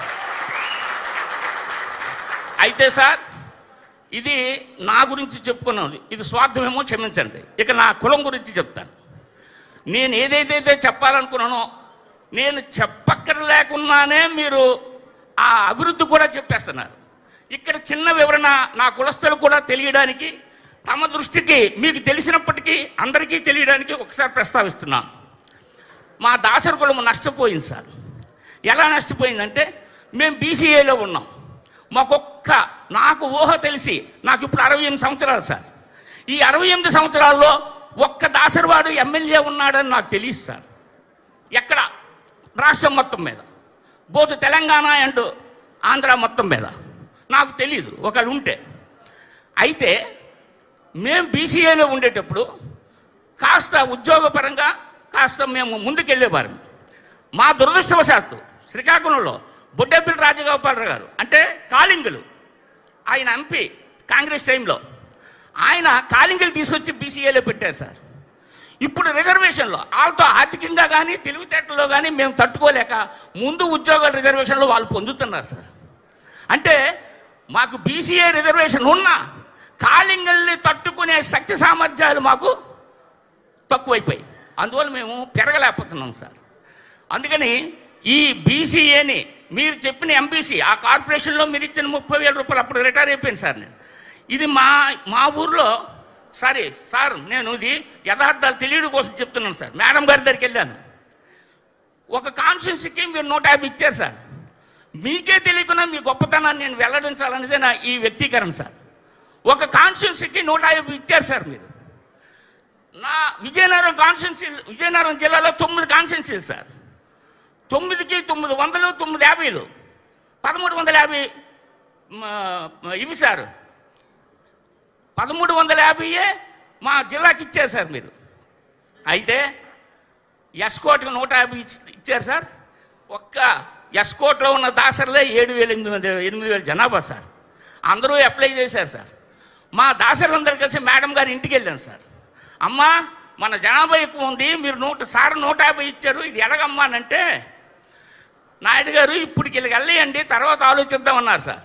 అయితే సార్ ఇది నా గురించి చెప్పుకున్నది ఇది స్వార్థమేమో క్షమించండి ఇక నా కులం గురించి చెప్తాను నేను ఏదైతే చెప్పాలనుకున్నానో నేను చెప్పక్కర లేకున్నానే మీరు ఆ అభివృద్ధి కూడా చెప్పేస్తున్నారు ఇక్కడ చిన్న వివరణ నా కులస్తులు కూడా తెలియడానికి తమ దృష్టికి మీకు తెలిసినప్పటికీ అందరికీ తెలియడానికి ఒకసారి ప్రస్తావిస్తున్నాను మా దాసరి కులం నష్టపోయింది సార్ ఎలా నష్టపోయిందంటే మేము బీసీఏలో ఉన్నాం మాకొక్క నాకు ఊహ తెలిసి నాకు ఇప్పుడు అరవై ఎనిమిది సంవత్సరాలు సార్ ఈ అరవై ఎనిమిది సంవత్సరాల్లో ఒక్క దాసరివాడు ఎమ్మెల్యే ఉన్నాడని నాకు తెలియదు సార్ ఎక్కడ రాష్ట్రం మొత్తం మీద బోతు తెలంగాణ అండ్ ఆంధ్ర మొత్తం మీద నాకు తెలియదు ఒకళ్ళు ఉంటే అయితే మేము బీసీఏలో ఉండేటప్పుడు కాస్త ఉద్యోగపరంగా కాస్త మేము ముందుకెళ్ళేవారు మా దురదృష్టవశాత్తు శ్రీకాకుళంలో బొడ్డెప్పల్ రాజగోపాలరావు గారు అంటే కాళింగులు ఆయన ఎంపీ కాంగ్రెస్ టైంలో ఆయన కాళింగులు తీసుకొచ్చి బీసీఏలో పెట్టారు సార్ ఇప్పుడు రిజర్వేషన్లో వాళ్ళతో ఆర్థికంగా కానీ తెలివితేటల్లో కానీ మేము తట్టుకోలేక ముందు ఉద్యోగాల రిజర్వేషన్లో వాళ్ళు పొందుతున్నారు సార్ అంటే మాకు బీసీఏ రిజర్వేషన్ ఉన్నా కాళింగల్ని తట్టుకునే శక్తి సామర్థ్యాలు మాకు తక్కువైపోయి అందువల్ల మేము పెరగలేకపోతున్నాం సార్ అందుకని ఈ బీసీఏని మీరు చెప్పిన ఎంబీసీ ఆ కార్పొరేషన్లో మీరు ఇచ్చిన ముప్పై వేల రూపాయలు అప్పుడు రిటైర్ అయిపోయింది సార్ నేను ఇది మా మా ఊర్లో సారీ సార్ నేను ఇది యథార్థాలు తెలియడం కోసం చెప్తున్నాను సార్ మేడం గారి దగ్గరికి వెళ్ళాను ఒక కాన్స్టిట్యున్సీకి మీరు నూట యాభై ఇచ్చారు సార్ మీకే తెలియకుండా మీ గొప్పతనాన్ని నేను వెల్లడించాలనేదే నా ఈ వ్యక్తీకరణ సార్ ఒక కాన్స్టిట్యున్సీకి నూట యాభై ఇచ్చారు సార్ మీరు నా విజయనగరం కాన్స్టిట్యున్సీ విజయనగరం జిల్లాలో తొమ్మిది కాన్స్టిట్యున్సీలు సార్ తొమ్మిదికి తొమ్మిది వందలు తొమ్మిది యాభైలు పదమూడు వందల యాభై మ, ఇవి సార్ పదమూడు వందల యాభైయే మా జిల్లాకి ఇచ్చారు సార్ మీరు అయితే ఎస్కోట్కి నూట యాభై ఇచ్- ఇచ్చారు సార్ ఒక్క ఎస్కోట్లో ఉన్న దాసర్లే ఏడు వేల ఎనిమిది వందల ఎనిమిది వేల జనాభా సార్ అందరూ అప్లై చేశారు సార్ మా దాసర్లందరూ కలిసి మేడం గారి ఇంటికి వెళ్ళాను సార్ అమ్మా మన జనాభా ఎక్కువ ఉంది మీరు నూట సార్ నూట యాభై ఇచ్చారు ఇది ఎలాగమ్మా అని అంటే నాయుడు గారు ఇప్పటికి వెళ్ళి వెళ్ళేయండి తర్వాత ఆలోచిద్దామన్నారు సార్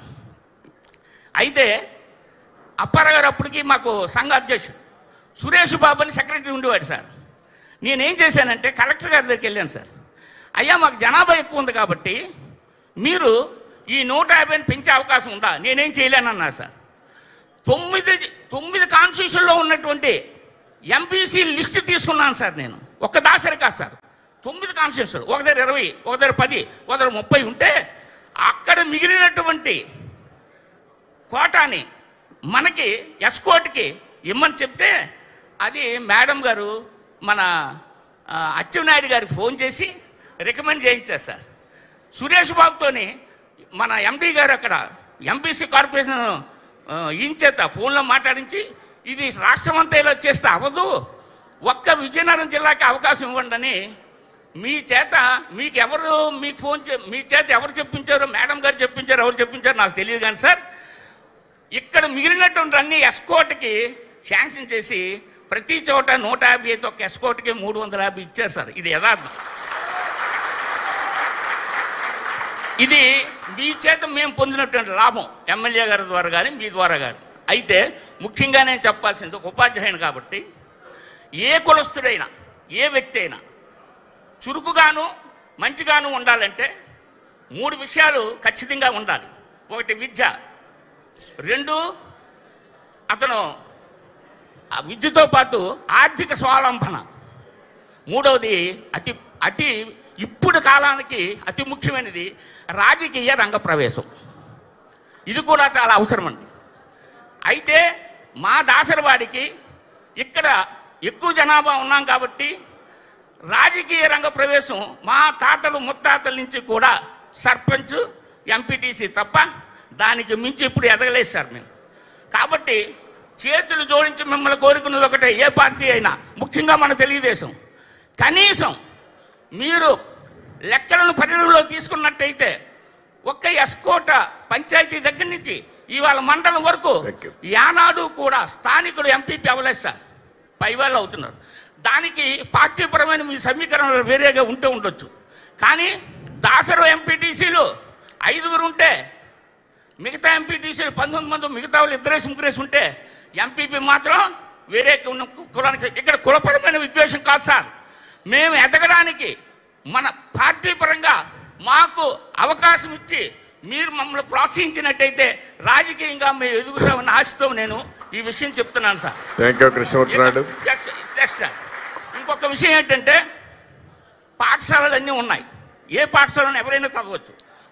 అయితే అప్పారావు గారు అప్పటికి మాకు సంఘ అధ్యక్షుడు సురేష్ బాబు అని సెక్రటరీ ఉండేవాడు సార్ నేనేం చేశానంటే కలెక్టర్ గారి దగ్గరికి వెళ్ళాను సార్ అయ్యా మాకు జనాభా ఎక్కువ ఉంది కాబట్టి మీరు ఈ నూట యాభైని పెంచే అవకాశం ఉందా నేనేం చేయలేనన్నారు సార్ తొమ్మిది తొమ్మిది కాన్స్టిట్యూషన్లో ఉన్నటువంటి ఎంపీసీ లిస్ట్ తీసుకున్నాను సార్ నేను ఒక్క దాసరి కాదు సార్ తొమ్మిది కాన్స్టిట్యూషన్ ఒక దగ్గర ఇరవై ఒక దగ్గర పది ఒక దగ్గర ముప్పై ఉంటే అక్కడ మిగిలినటువంటి కోటాని మనకి ఎస్కోట్కి ఇమ్మని చెప్తే అది మేడం గారు మన ఆ, అచ్చెన్నాయుడు గారికి ఫోన్ చేసి రికమెండ్ చేయించారు సార్ సురేష్ బాబుతోని మన ఎంపీ గారు అక్కడ ఎంపీసీ కార్పొరేషన్ ఆ, ఈయన చేత ఫోన్లో మాట్లాడించి ఇది రాష్ట్రం అంతా ఇలా చేస్తే అవ్వదు ఒక్క విజయనగరం జిల్లాకి అవకాశం ఇవ్వండి అని మీ చేత మీకు ఎవరు మీకు ఫోన్ చే మీ చేత ఎవరు చెప్పించారో మేడం గారు చెప్పించారు ఎవరు చెప్పించారో నాకు తెలియదు కానీ సార్ ఇక్కడ మిగిలినటువంటి అన్ని ఎస్కోట్కి శాంక్షన్ చేసి ప్రతి చోట నూట యాభై అయితే ఒక ఎస్కోట్కి మూడు వందల యాభై ఇచ్చారు సార్ ఇది యథార్థం ఇది మీ చేత మేము పొందినటువంటి లాభం ఎమ్మెల్యే గారి ద్వారా కానీ మీ ద్వారా కానీ అయితే ముఖ్యంగా నేను చెప్పాల్సింది ఒక ఉపాధ్యాయుని కాబట్టి ఏ కులస్తుడైనా ఏ వ్యక్తి అయినా చురుకుగాను మంచిగాను ఉండాలంటే మూడు విషయాలు ఖచ్చితంగా ఉండాలి ఒకటి విద్య రెండు అతను ఆ విద్యతో పాటు ఆర్థిక స్వావలంబన మూడవది అతి అతి ఇప్పుడు కాలానికి అతి ముఖ్యమైనది రాజకీయ రంగ ప్రవేశం ఇది కూడా చాలా అవసరం అండి అయితే మా దాసరవాడికి ఇక్కడ ఎక్కువ జనాభా ఉన్నాం కాబట్టి రాజకీయ రంగ ప్రవేశం మా తాతలు ముత్తాతల నుంచి కూడా సర్పంచ్ ఎంపీటీసీ తప్ప దానికి మించి ఇప్పుడు ఎదగలేదు సార్ మేము కాబట్టి చేతులు జోడించి మిమ్మల్ని కోరుకున్నది ఒకటే ఏ పార్టీ అయినా ముఖ్యంగా మన తెలుగుదేశం కనీసం మీరు లెక్కలను పరిగణలో తీసుకున్నట్టయితే ఒక్క ఎస్కోట పంచాయతీ దగ్గర నుంచి ఇవాళ మండలం వరకు Thank you. యానాడు కూడా స్థానికుడు ఎంపీపీ అవ్వలేదు సార్ పైవాళ్ళు అవుతున్నారు దానికి పార్టీపరమైన మీ సమీకరణలు వేరేగా ఉంటూ ఉండొచ్చు కానీ దాసరు ఎంపీటీసీలు ఐదుగురు ఉంటే మిగతా ఎంపీటీసీలు పంతొమ్మిది మంది మిగతా వాళ్ళు ఇద్దరేసి ముగ్గురేసి ఉంటే ఎంపీపీ మాత్రం వేరే ఉన్న కు- కులానికి ఇక్కడ కులపరమైన విద్వేషం కాదు సార్ మేము ఎదగడానికి మన పార్టీ పరంగా మాకు అవకాశం ఇచ్చి మీరు మమ్మల్ని ప్రోత్సహించినట్టయితే రాజకీయంగా మేము ఎదుగుతామన్న ఆశతో నేను ఈ విషయం చెప్తున్నాను sir thank you Krishnamurthy Naidu just just sir ఇంకొక విషయం ఏంటంటే పాఠశాలలు అన్నీ ఉన్నాయి ఏ పాఠశాలను ఎవరైనా చదవచ్చు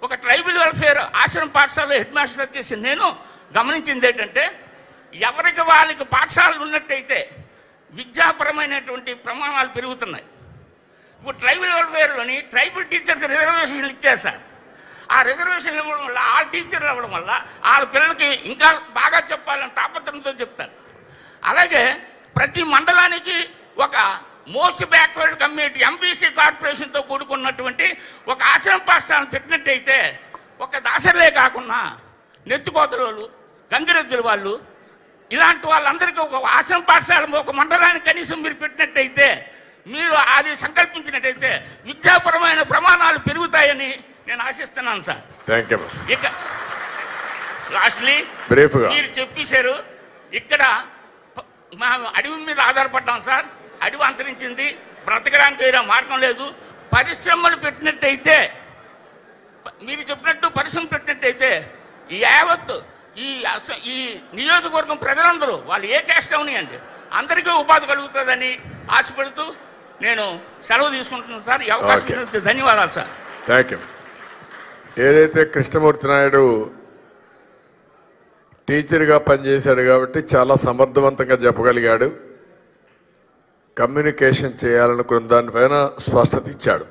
ఒక ట్రైబల్ వెల్ఫేర్ ఆశ్రమ పాఠశాల హెడ్ మాస్టర్ చేసి నేను గమనించింది ఏంటంటే ఎవరికి వాళ్ళకి పాఠశాలలు ఉన్నట్టయితే విద్యాపరమైనటువంటి ప్రమాణాలు పెరుగుతున్నాయి ఇప్పుడు ట్రైబల్ వెల్ఫేర్లోని ట్రైబల్ టీచర్కి రిజర్వేషన్లు ఇచ్చారు సార్ ఆ రిజర్వేషన్లు ఇవ్వడం వల్ల ఆ టీచర్లు ఇవ్వడం వల్ల వాళ్ళ పిల్లలకి ఇంకా బాగా చెప్పాలని తాపత్రంతో చెప్తారు అలాగే ప్రతి మండలానికి ఒక మోస్ట్ బ్యాక్వర్డ్ కమ్యూనిటీ ఎంబీసీ కార్పొరేషన్తో కూడుకున్నటువంటి ఒక ఆశ్రమ పాఠశాలను పెట్టినట్టయితే ఒక దాసర్లే కాకుండా నెత్తుకోతలోళ్ళు గంగిరెద్దుల వాళ్ళు ఇలాంటి వాళ్ళందరికీ ఒక ఆశ్రమ పాఠశాల ఒక మండలానికి కనీసం మీరు పెట్టినట్టయితే మీరు అది సంకల్పించినట్టయితే విద్యాపరమైన ప్రమాణాలు పెరుగుతాయని నేను ఆశిస్తున్నాను సార్ థ్యాంక్ యూ ఇక లాస్ట్లీ బ్రీఫ్గా మీరు చెప్పేశారు ఇక్కడ ప- మా అడవి మీద ఆధారపడ్డాం సార్ అడవి అంతరించింది బ్రతకడానికి వేరే మార్గం లేదు పరిశ్రమలు పెట్టినట్టయితే ప- మీరు చెప్పినట్టు పరిశ్రమ పెట్టినట్టయితే ఈ యావత్ ఈ అస- ఈ నియోజకవర్గం ప్రజలందరూ వాళ్ళు ఏ క్యాస్ట్ అవనియండి అందరికీ ఉపాధి కలుగుతుందని ఆశపడుతూ నేను సెలవు తీసుకుంటున్నాను సార్ ఈ అవకాశం Okay. ఇచ్చినందుకు ధన్యవాదాలు సార్ థ్యాంక్ యూ ఏదైతే కృష్ణమూర్తి నాయుడు టీచర్గా పనిచేశాడు కాబట్టి చాలా సమర్థవంతంగా చెప్పగలిగాడు కమ్యూనికేషన్ చేయాలనుకున్న దానిపైన స్పష్టత ఇచ్చాడు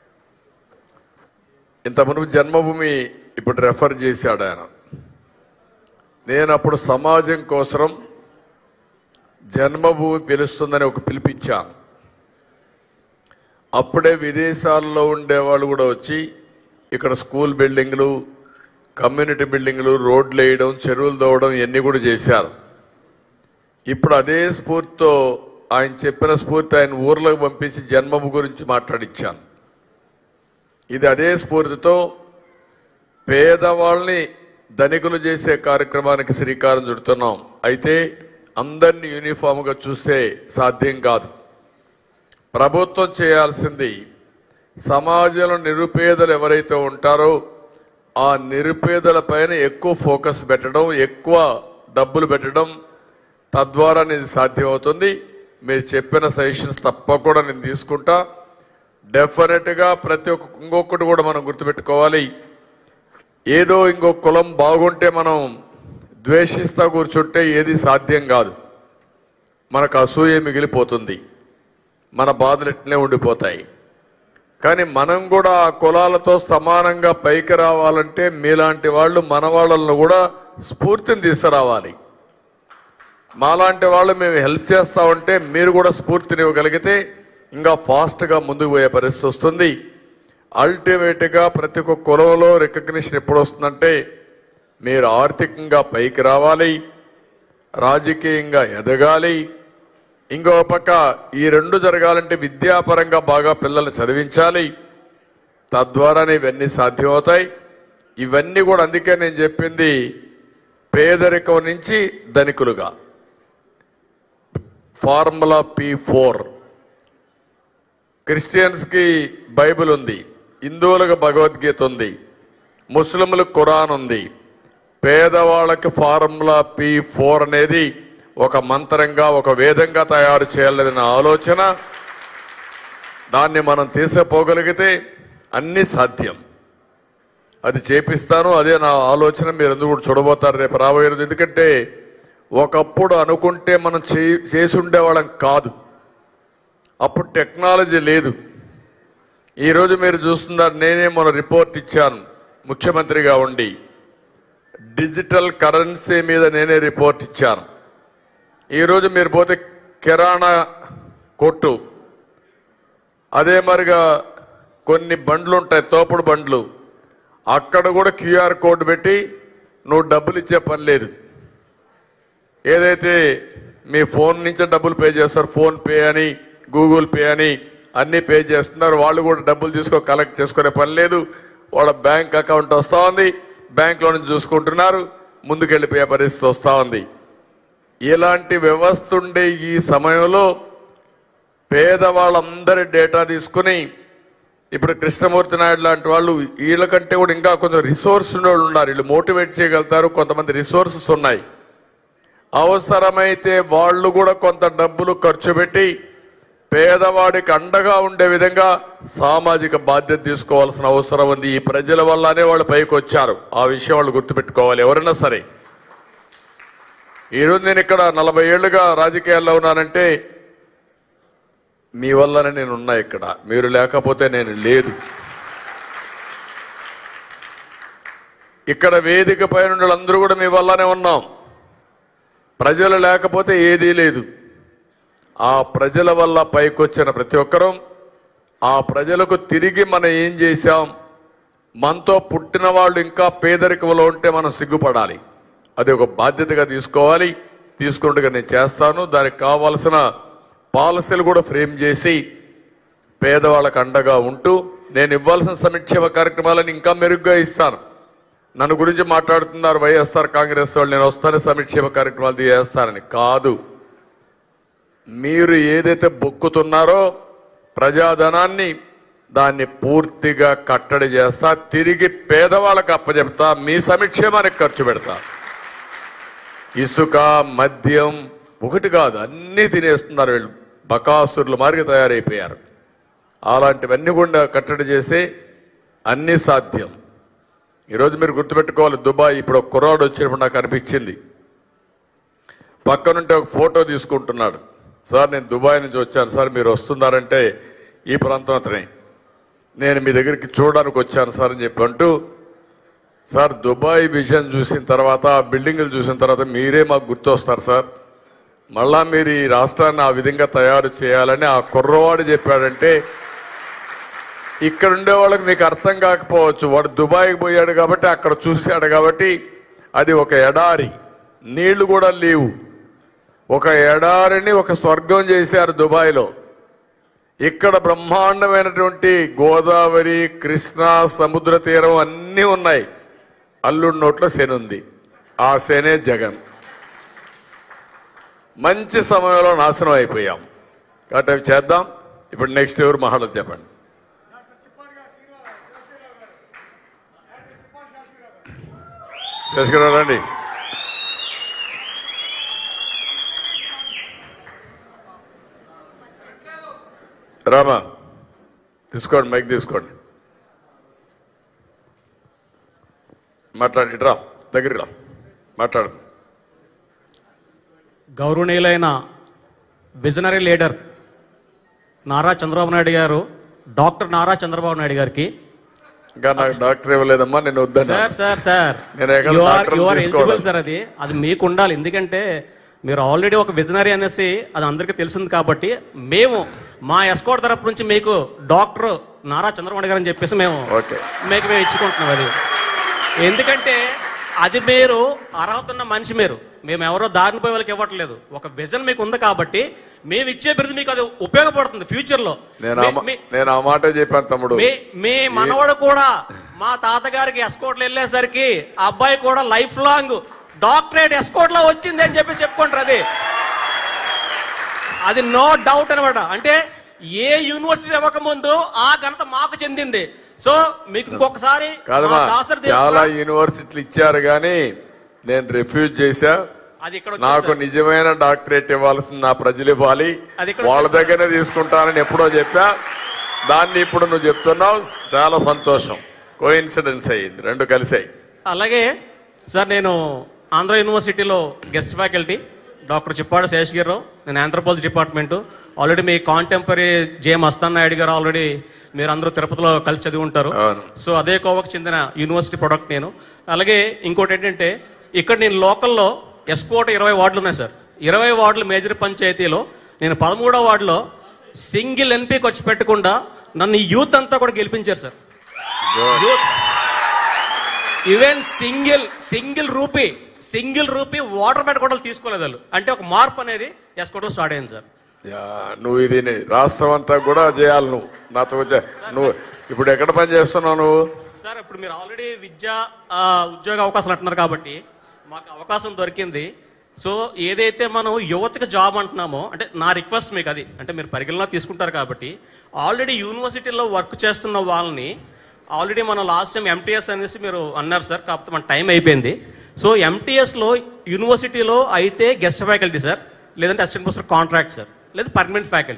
ఇంత మునుపు జన్మభూమి ఇప్పుడు రెఫర్ చేశాడు ఆయన నేను అప్పుడు సమాజం కోసం జన్మభూమి పిలుస్తుందని ఒక పిలిపిచ్చాను అప్పుడే విదేశాల్లో ఉండేవాళ్ళు కూడా వచ్చి ఇక్కడ స్కూల్ బిల్డింగ్లు కమ్యూనిటీ బిల్డింగ్లు రోడ్లు వేయడం చెరువులు తవ్వడం ఇవన్నీ కూడా చేశారు ఇప్పుడు అదే స్ఫూర్తితో ఆయన చెప్పిన స్ఫూర్తి ఆయన ఊర్లకు పంపించి జన్మభూమి గురించి మాట్లాడిచ్చాను ఇది అదే స్ఫూర్తితో పేదవాళ్ళని ధనికులు చేసే కార్యక్రమానికి శ్రీకారం చుడుతున్నాం అయితే అందరినీ యూనిఫామ్గా చూస్తే సాధ్యం కాదు ప్రభుత్వం చేయాల్సింది సమాజంలో నిరుపేదలు ఎవరైతే ఉంటారో ఆ నిరుపేదల పైన ఎక్కువ ఫోకస్ పెట్టడం ఎక్కువ డబ్బులు పెట్టడం తద్వారా ఇది సాధ్యమవుతుంది మీరు చెప్పిన సజెషన్స్ తప్పకుండా నేను తీసుకుంటా డెఫినెట్గా ప్రతి ఒక్క ఇంకొకటి కూడా మనం గుర్తుపెట్టుకోవాలి ఏదో ఇంకో కులం బాగుంటే మనం ద్వేషిస్తా కూర్చుంటే ఏది సాధ్యం కాదు మనకు అసూయ మిగిలిపోతుంది మన బాధలు ఇట్లనే ఉండిపోతాయి కానీ మనం కూడా ఆ కులాలతో సమానంగా పైకి రావాలంటే మీలాంటి వాళ్ళు మన వాళ్ళను కూడా స్ఫూర్తిని తీసుకురావాలి మాలాంటి వాళ్ళు మేము హెల్ప్ చేస్తా ఉంటే మీరు కూడా స్ఫూర్తిని ఇవ్వగలిగితే ఇంకా ఫాస్ట్గా ముందుకు పోయే పరిస్థితి వస్తుంది అల్టిమేట్గా ప్రతి ఒక్క కులంలో రికగ్నిషన్ ఎప్పుడు వస్తుందంటే మీరు ఆర్థికంగా పైకి రావాలి రాజకీయంగా ఎదగాలి ఇంకో పక్క ఈ రెండు జరగాలంటే విద్యాపరంగా బాగా పిల్లల్ని చదివించాలి తద్వారానే ఇవన్నీ సాధ్యమవుతాయి ఇవన్నీ కూడా అందుకే నేను చెప్పింది పేదరికం నుంచి ధనికులుగా ఫార్ములా పి ఫోర్ క్రిస్టియన్స్కి బైబిల్ ఉంది హిందువులకు భగవద్గీత ఉంది ముస్లింలకు ఖురాన్ ఉంది పేదవాళ్ళకి ఫార్ములా పి ఫోర్ అనేది ఒక మంత్రంగా ఒక వేదంగా తయారు చేయాలనే ఆలోచన దాన్ని మనం తీసుకుపోగలిగితే అన్ని సాధ్యం అది చేపిస్తాను అదే నా ఆలోచన మీరు ఎందుకు కూడా చూడబోతారు రేపు రాబోయే రోజు ఎందుకంటే ఒకప్పుడు అనుకుంటే మనం చే చేసి ఉండేవాళ్ళం కాదు అప్పుడు టెక్నాలజీ లేదు ఈరోజు మీరు చూస్తున్నారు నేనే మన రిపోర్ట్ ఇచ్చాను ముఖ్యమంత్రిగా ఉండి డిజిటల్ కరెన్సీ మీద నేనే రిపోర్ట్ ఇచ్చాను ఈరోజు మీరు పోతే కిరాణా కొట్టు అదే మరిగా కొన్ని బండ్లు ఉంటాయి తోపుడు బండ్లు అక్కడ కూడా క్యూఆర్ కోడ్ పెట్టి నువ్వు డబ్బులు ఇచ్చే పని లేదు ఏదైతే మీ ఫోన్ నుంచే డబ్బులు పే చేస్తారు ఫోన్ పే అని గూగుల్ పే అని అన్ని పే చేస్తున్నారు వాళ్ళు కూడా డబ్బులు తీసుకో కలెక్ట్ చేసుకునే పని లేదు వాళ్ళ బ్యాంక్ అకౌంట్ వస్తూ ఉంది బ్యాంక్లో నుంచి చూసుకుంటున్నారు ముందుకెళ్ళిపోయే పరిస్థితి వస్తూ ఉంది ఇలాంటి వ్యవస్థ ఉండే ఈ సమయంలో పేదవాళ్ళందరి డేటా తీసుకుని ఇప్పుడు కృష్ణమూర్తి నాయుడు లాంటి వాళ్ళు వీళ్ళకంటే కూడా ఇంకా కొంచెం రిసోర్స్ ఉన్న వాళ్ళు ఉన్నారు వీళ్ళు మోటివేట్ చేయగలుగుతారు కొంతమంది రిసోర్సెస్ ఉన్నాయి అవసరమైతే వాళ్ళు కూడా కొంత డబ్బులు ఖర్చు పెట్టి పేదవాడికి అండగా ఉండే విధంగా సామాజిక బాధ్యత తీసుకోవాల్సిన అవసరం ఉంది ఈ ప్రజల వల్లనే వాళ్ళు పైకి వచ్చారు ఆ విషయం వాళ్ళు గుర్తుపెట్టుకోవాలి ఎవరైనా సరే ఈరోజు నేను ఇక్కడ నలభై ఏళ్ళుగా రాజకీయాల్లో ఉన్నానంటే మీ వల్లనే నేను ఉన్నా ఇక్కడ మీరు లేకపోతే నేను లేదు ఇక్కడ వేదిక పైన ఉన్న వాళ్ళందరూ కూడా మీ వల్లనే ఉన్నాం ప్రజలు లేకపోతే ఏదీ లేదు ఆ ప్రజల వల్ల పైకొచ్చిన ప్రతి ఒక్కరూ ఆ ప్రజలకు తిరిగి మనం ఏం చేశాం మనతో పుట్టిన వాళ్ళు ఇంకా పేదరికంలో ఉంటే మనం సిగ్గుపడాలి అది ఒక బాధ్యతగా తీసుకోవాలి తీసుకున్నట్టుగా నేను చేస్తాను దానికి కావాల్సిన పాలసీలు కూడా ఫ్రేమ్ చేసి పేదవాళ్ళకు అండగా ఉంటూ నేను ఇవ్వాల్సిన సంక్షేమ కార్యక్రమాలను ఇంకా మెరుగ్గా ఇస్తాను నన్ను గురించి మాట్లాడుతున్నారు వైఎస్ఆర్ కాంగ్రెస్ వాళ్ళు నేను వస్తాను సంక్షేమ కార్యక్రమాలు చేస్తానని కాదు మీరు ఏదైతే బొక్కుతున్నారో ప్రజాధనాన్ని దాన్ని పూర్తిగా కట్టడి చేస్తా తిరిగి పేదవాళ్ళకి అప్పచెప్తా మీ సంక్షేమానికి ఖర్చు పెడతా ఇసుక మద్యం ఒకటి కాదు అన్నీ తినేస్తున్నారు వీళ్ళు బకాసురులు మారిగా తయారైపోయారు అలాంటివన్నీ కూడా కట్టడి చేసి అన్నీ సాధ్యం ఈరోజు మీరు గుర్తుపెట్టుకోవాలి దుబాయ్ ఇప్పుడు ఒక కుర్రాడు వచ్చినప్పుడు నాకు అనిపించింది పక్కనుంటే ఒక ఫోటో తీసుకుంటున్నాడు సార్ నేను దుబాయ్ నుంచి వచ్చాను సార్ మీరు వస్తున్నారంటే ఈ ప్రాంతం అతనే నేను మీ దగ్గరికి చూడడానికి వచ్చాను సార్ అని చెప్పి అంటూ సార్ దుబాయ్ విజన్ చూసిన తర్వాత ఆ బిల్డింగ్లు చూసిన తర్వాత మీరే మాకు గుర్తొస్తారు సార్ మళ్ళా మీరు ఈ రాష్ట్రాన్ని ఆ విధంగా తయారు చేయాలని ఆ కుర్రవాడు చెప్పాడంటే ఇక్కడ ఉండే వాళ్ళకి మీకు అర్థం కాకపోవచ్చు వాడు దుబాయ్కి పోయాడు కాబట్టి అక్కడ చూశాడు కాబట్టి అది ఒక ఎడారి నీళ్లు కూడా లేవు ఒక ఎడారిని ఒక స్వర్గం చేశారు దుబాయ్లో ఇక్కడ బ్రహ్మాండమైనటువంటి గోదావరి కృష్ణా సముద్ర తీరం అన్నీ ఉన్నాయి అల్లుడి నోట్లో శని ఉంది ఆ శనే జగన్ మంచి సమయంలో నాశనం అయిపోయాం కాబట్టి అవి చేద్దాం ఇప్పుడు నెక్స్ట్ ఎవరు మహాడలు చెప్పండి శశికరావు రండి రామా తీసుకోండి మైక్ తీసుకోండి మాట్లాడి ఇటు రా దగ్గరికి రా మాట్లాడు గౌరవనీయులైన విజనరీ లీడర్ నారా చంద్రబాబు నాయుడు గారు డాక్టర్ నారా చంద్రబాబు నాయుడు గారికి ఇంకా నాకు డాక్టర్ ఇవ్వలేదమ్మా నేను వద్దాను సార్ సార్ సార్ నేను ఎక్కడ యు ఆర్ డాక్టర్ని యు ఆర్ తీసుకోవడం? ఎలిజిబుల్ సార్ అది అది మీకు ఉండాలి ఎందుకంటే మీరు ఆల్రెడీ ఒక విజనరీ అనేసి అది అందరికీ తెలిసింది కాబట్టి మేము మా ఎస్కోట్ తరపు నుంచి మీకు డాక్టర్ నారా చంద్రబాబు నాయుడు గారు అని చెప్పేసి మేము ఓకే మీకు మేము ఇచ్చుకుంటున్నాం అది ఎందుకంటే అది మీరు అర్హత ఉన్న మనిషి మీరు మేము ఎవరో దారిని పోయే వాళ్ళకి ఇవ్వట్లేదు ఒక విజన్ మీకు ఉంది కాబట్టి మేము ఇచ్చే బిరుదు మీకు అది ఉపయోగపడుతుంది ఫ్యూచర్ లో నేను ఆ మీ- మా- మీ- నేను ఆ మాట చెప్పాను తమ్ముడు మీ మీ మనవడు కూడా మా తాతగారికి ఎస్కోట్లు వెళ్ళేసరికి ఆ అబ్బాయి కూడా లైఫ్ లాంగ్ డాక్టరేట్ ఎస్కోట్ లో వచ్చింది అని చెప్పి చెప్పుకుంటారు అది అది నో డౌట్ అనమాట అంటే ఏ యూనివర్సిటీ ఇవ్వకముందు ఆ ఘనత మాకు చెందింది సో మీకు ఇంకొకసారి కాదమ్మా మా దాసరి దేవుడు చాలా కూడా- యూనివర్సిటీలు ఇచ్చారు కానీ నేను రిఫ్యూజ్ చేశా అది ఇక్కడ వచ్చింది నాకు సార్. నిజమైన డాక్టరేట్ ఇవ్వాల్సింది నా ప్రజలు ఇవ్వాలి అది ఇక్కడ వాళ్ళ వచ్చింది సార్. దగ్గరనే తీసుకుంటానని ఎప్పుడో చెప్పా దాన్ని ఇప్పుడు నువ్వు చెప్తున్నావు చాలా సంతోషం కోఇన్సిడెన్స్ అయ్యింది రెండు కలిసాయి అలాగే సార్ నేను ఆంధ్ర యూనివర్సిటీలో guest faculty doctor Chippada Seshagirirao నేను ఆంథ్రోపాలజీ డిపార్ట్మెంట్ ఆల్రెడీ మీ కాంటెంపరీ జేఎం అస్తాన్ నాయుడు గారు ఆల్రెడీ మీరు అందరూ తిరుపతిలో కలిసి చదివి ఉంటారు అవును. సో అదే కోవకు చెందిన యూనివర్సిటీ ప్రొడక్ట్ నేను అలాగే ఇంకోటి ఏంటంటే ఇక్కడ నేను లోకల్లో ఎస్కోట ఇరవై వార్డులు ఉన్నాయి సార్ ఇరవై వార్డులు మేజర్ పంచాయతీలో నేను పదమూడో వార్డులో సింగిల్ ఎంపీ ఖర్చు పెట్టకుండా నన్ను ఈ యూత్ అంతా కూడా గెలిపించారు sir youth even single single rupee single rupee water bottle కూడా తీసుకోలేదు వాళ్ళు అంటే ఒక మార్పు అనేది ఎస్కోటలో స్టార్ట్ అయింది సార్ యా, నువ్వు ఇది నీ- రాష్ట్రం అంతా కూడా చేయాలి నువ్వు నాతో వచ్చే నువ్వు ఇప్పుడు ఎక్కడ పని చేస్తున్నావు నువ్వు సార్ ఇప్పుడు మీరు ఆల్రెడీ విద్య ఆ, ఉద్యోగ అవకాశాలు అంటున్నారు కాబట్టి మాకు అవకాశం దొరికింది సో ఏదైతే మనం యువతకి జాబ్ అంటున్నామో అంటే నా రిక్వెస్ట్ మీకు అది అంటే మీరు పరిగణన తీసుకుంటారు కాబట్టి ఆల్రెడీ యూనివర్సిటీలో వర్క్ చేస్తున్న వాళ్ళని ఆల్రెడీ మనం లాస్ట్ టైం ఎంటీఎస్ అనేసి మీరు అన్నారు సార్ కాకపోతే మన టైం అయిపోయింది సో ఎంటీఎస్లో యూనివర్సిటీలో అయితే గెస్ట్ ఫ్యాకల్టీ సార్ లేదంటే అసిస్టెంట్ ప్రొఫెసర్ కాంట్రాక్ట్ సార్ లేదా permanent faculty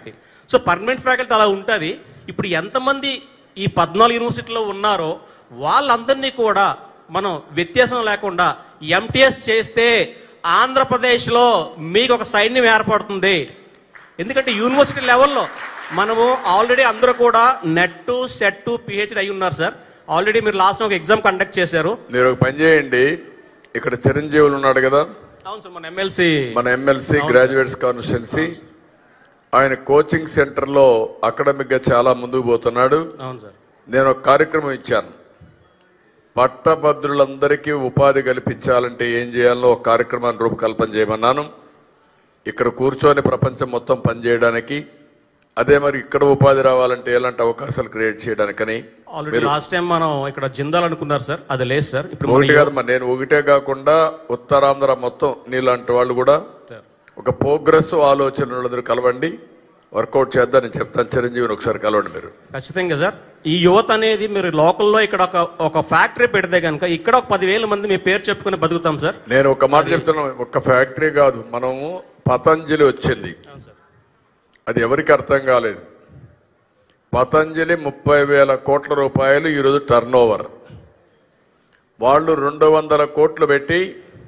so permanent faculty అలా ఉంటుంది ఇప్పుడు ఎంతమంది ఈ పద్నాలుగు యూనివర్సిటీలో ఉన్నారో వాళ్ళందరినీ కూడా మనం వ్యత్యాసం లేకుండా ఎంటీఎస్ చేస్తే ఆంధ్రప్రదేశ్లో మీకు ఒక సైన్యం ఏర్పడుతుంది ఎందుకంటే యూనివర్సిటీ లెవెల్లో మనము ఆల్రెడీ అందరూ కూడా నెట్ సెట్ పిహెచ్డి అయి ఉన్నారు సార్ ఆల్రెడీ మీరు లాస్ట్ ఒక ఎగ్జామ్ కండక్ట్ చేశారు మీరు ఒక పని చేయండి ఇక్కడ చిరంజీవులు ఉన్నాడు కదా అవును సార్ మన ఎమ్మెల్సీ మన ఎమ్మెల్సీ అవును గ్రాడ్యుయేట్స్ కాన్స్టిట్యున్సీ ఆయన కోచింగ్ సెంటర్లో అకాడమిక్ గా చాలా ముందుకు పోతున్నాడు అవును సార్ నేను ఒక కార్యక్రమం ఇచ్చాను పట్టభద్రులందరికీ ఉపాధి కల్పించాలంటే ఏం చేయాలో ఒక కార్యక్రమాన్ని రూపకల్పన చేయమన్నాను ఇక్కడ కూర్చొని ప్రపంచం మొత్తం పనిచేయడానికి అదే మరి ఇక్కడ ఉపాధి రావాలంటే ఎలాంటి అవకాశాలు క్రియేట్ చేయడానికని ఆల్రెడీ మీరు- లాస్ట్ టైం మనం ఇక్కడ జిందాల్ అనుకున్నారు సార్ అది లేదు సార్ ఇప్పుడు ఒకటి మన కాదు మరి నేను ఒకటే కాకుండా ఉత్తరాంధ్ర మొత్తం నీలాంటి వాళ్ళు కూడా సార్ ఒక ప్రోగ్రెస్ ఆలోచనలు కలవండి వర్కౌట్ చేద్దాం నేను చెప్తాను చిరంజీవిని ఒకసారి కలవండి మీరు ఖచ్చితంగా సార్ ఈ యువత అనేది మీరు లోకల్లో ఇక్కడ ఒక ఒక ఫ్యాక్టరీ పెడితే కనుక ఇక్కడ ఒక పదివేల మంది మీ పేరు చెప్పుకుని బతుకుతాం సార్ నేను ఒక మాట చెప్తున్నాను ఒక ఫ్యాక్టరీ కాదు మనము పతంజలి వచ్చింది అవును సార్ అది ఎవరికి అర్థం కాలేదు పతంజలి ముప్పై వేల కోట్ల రూపాయలు ఈరోజు టర్న్ ఓవర్ వాళ్ళు రెండు వందల కోట్లు పెట్టి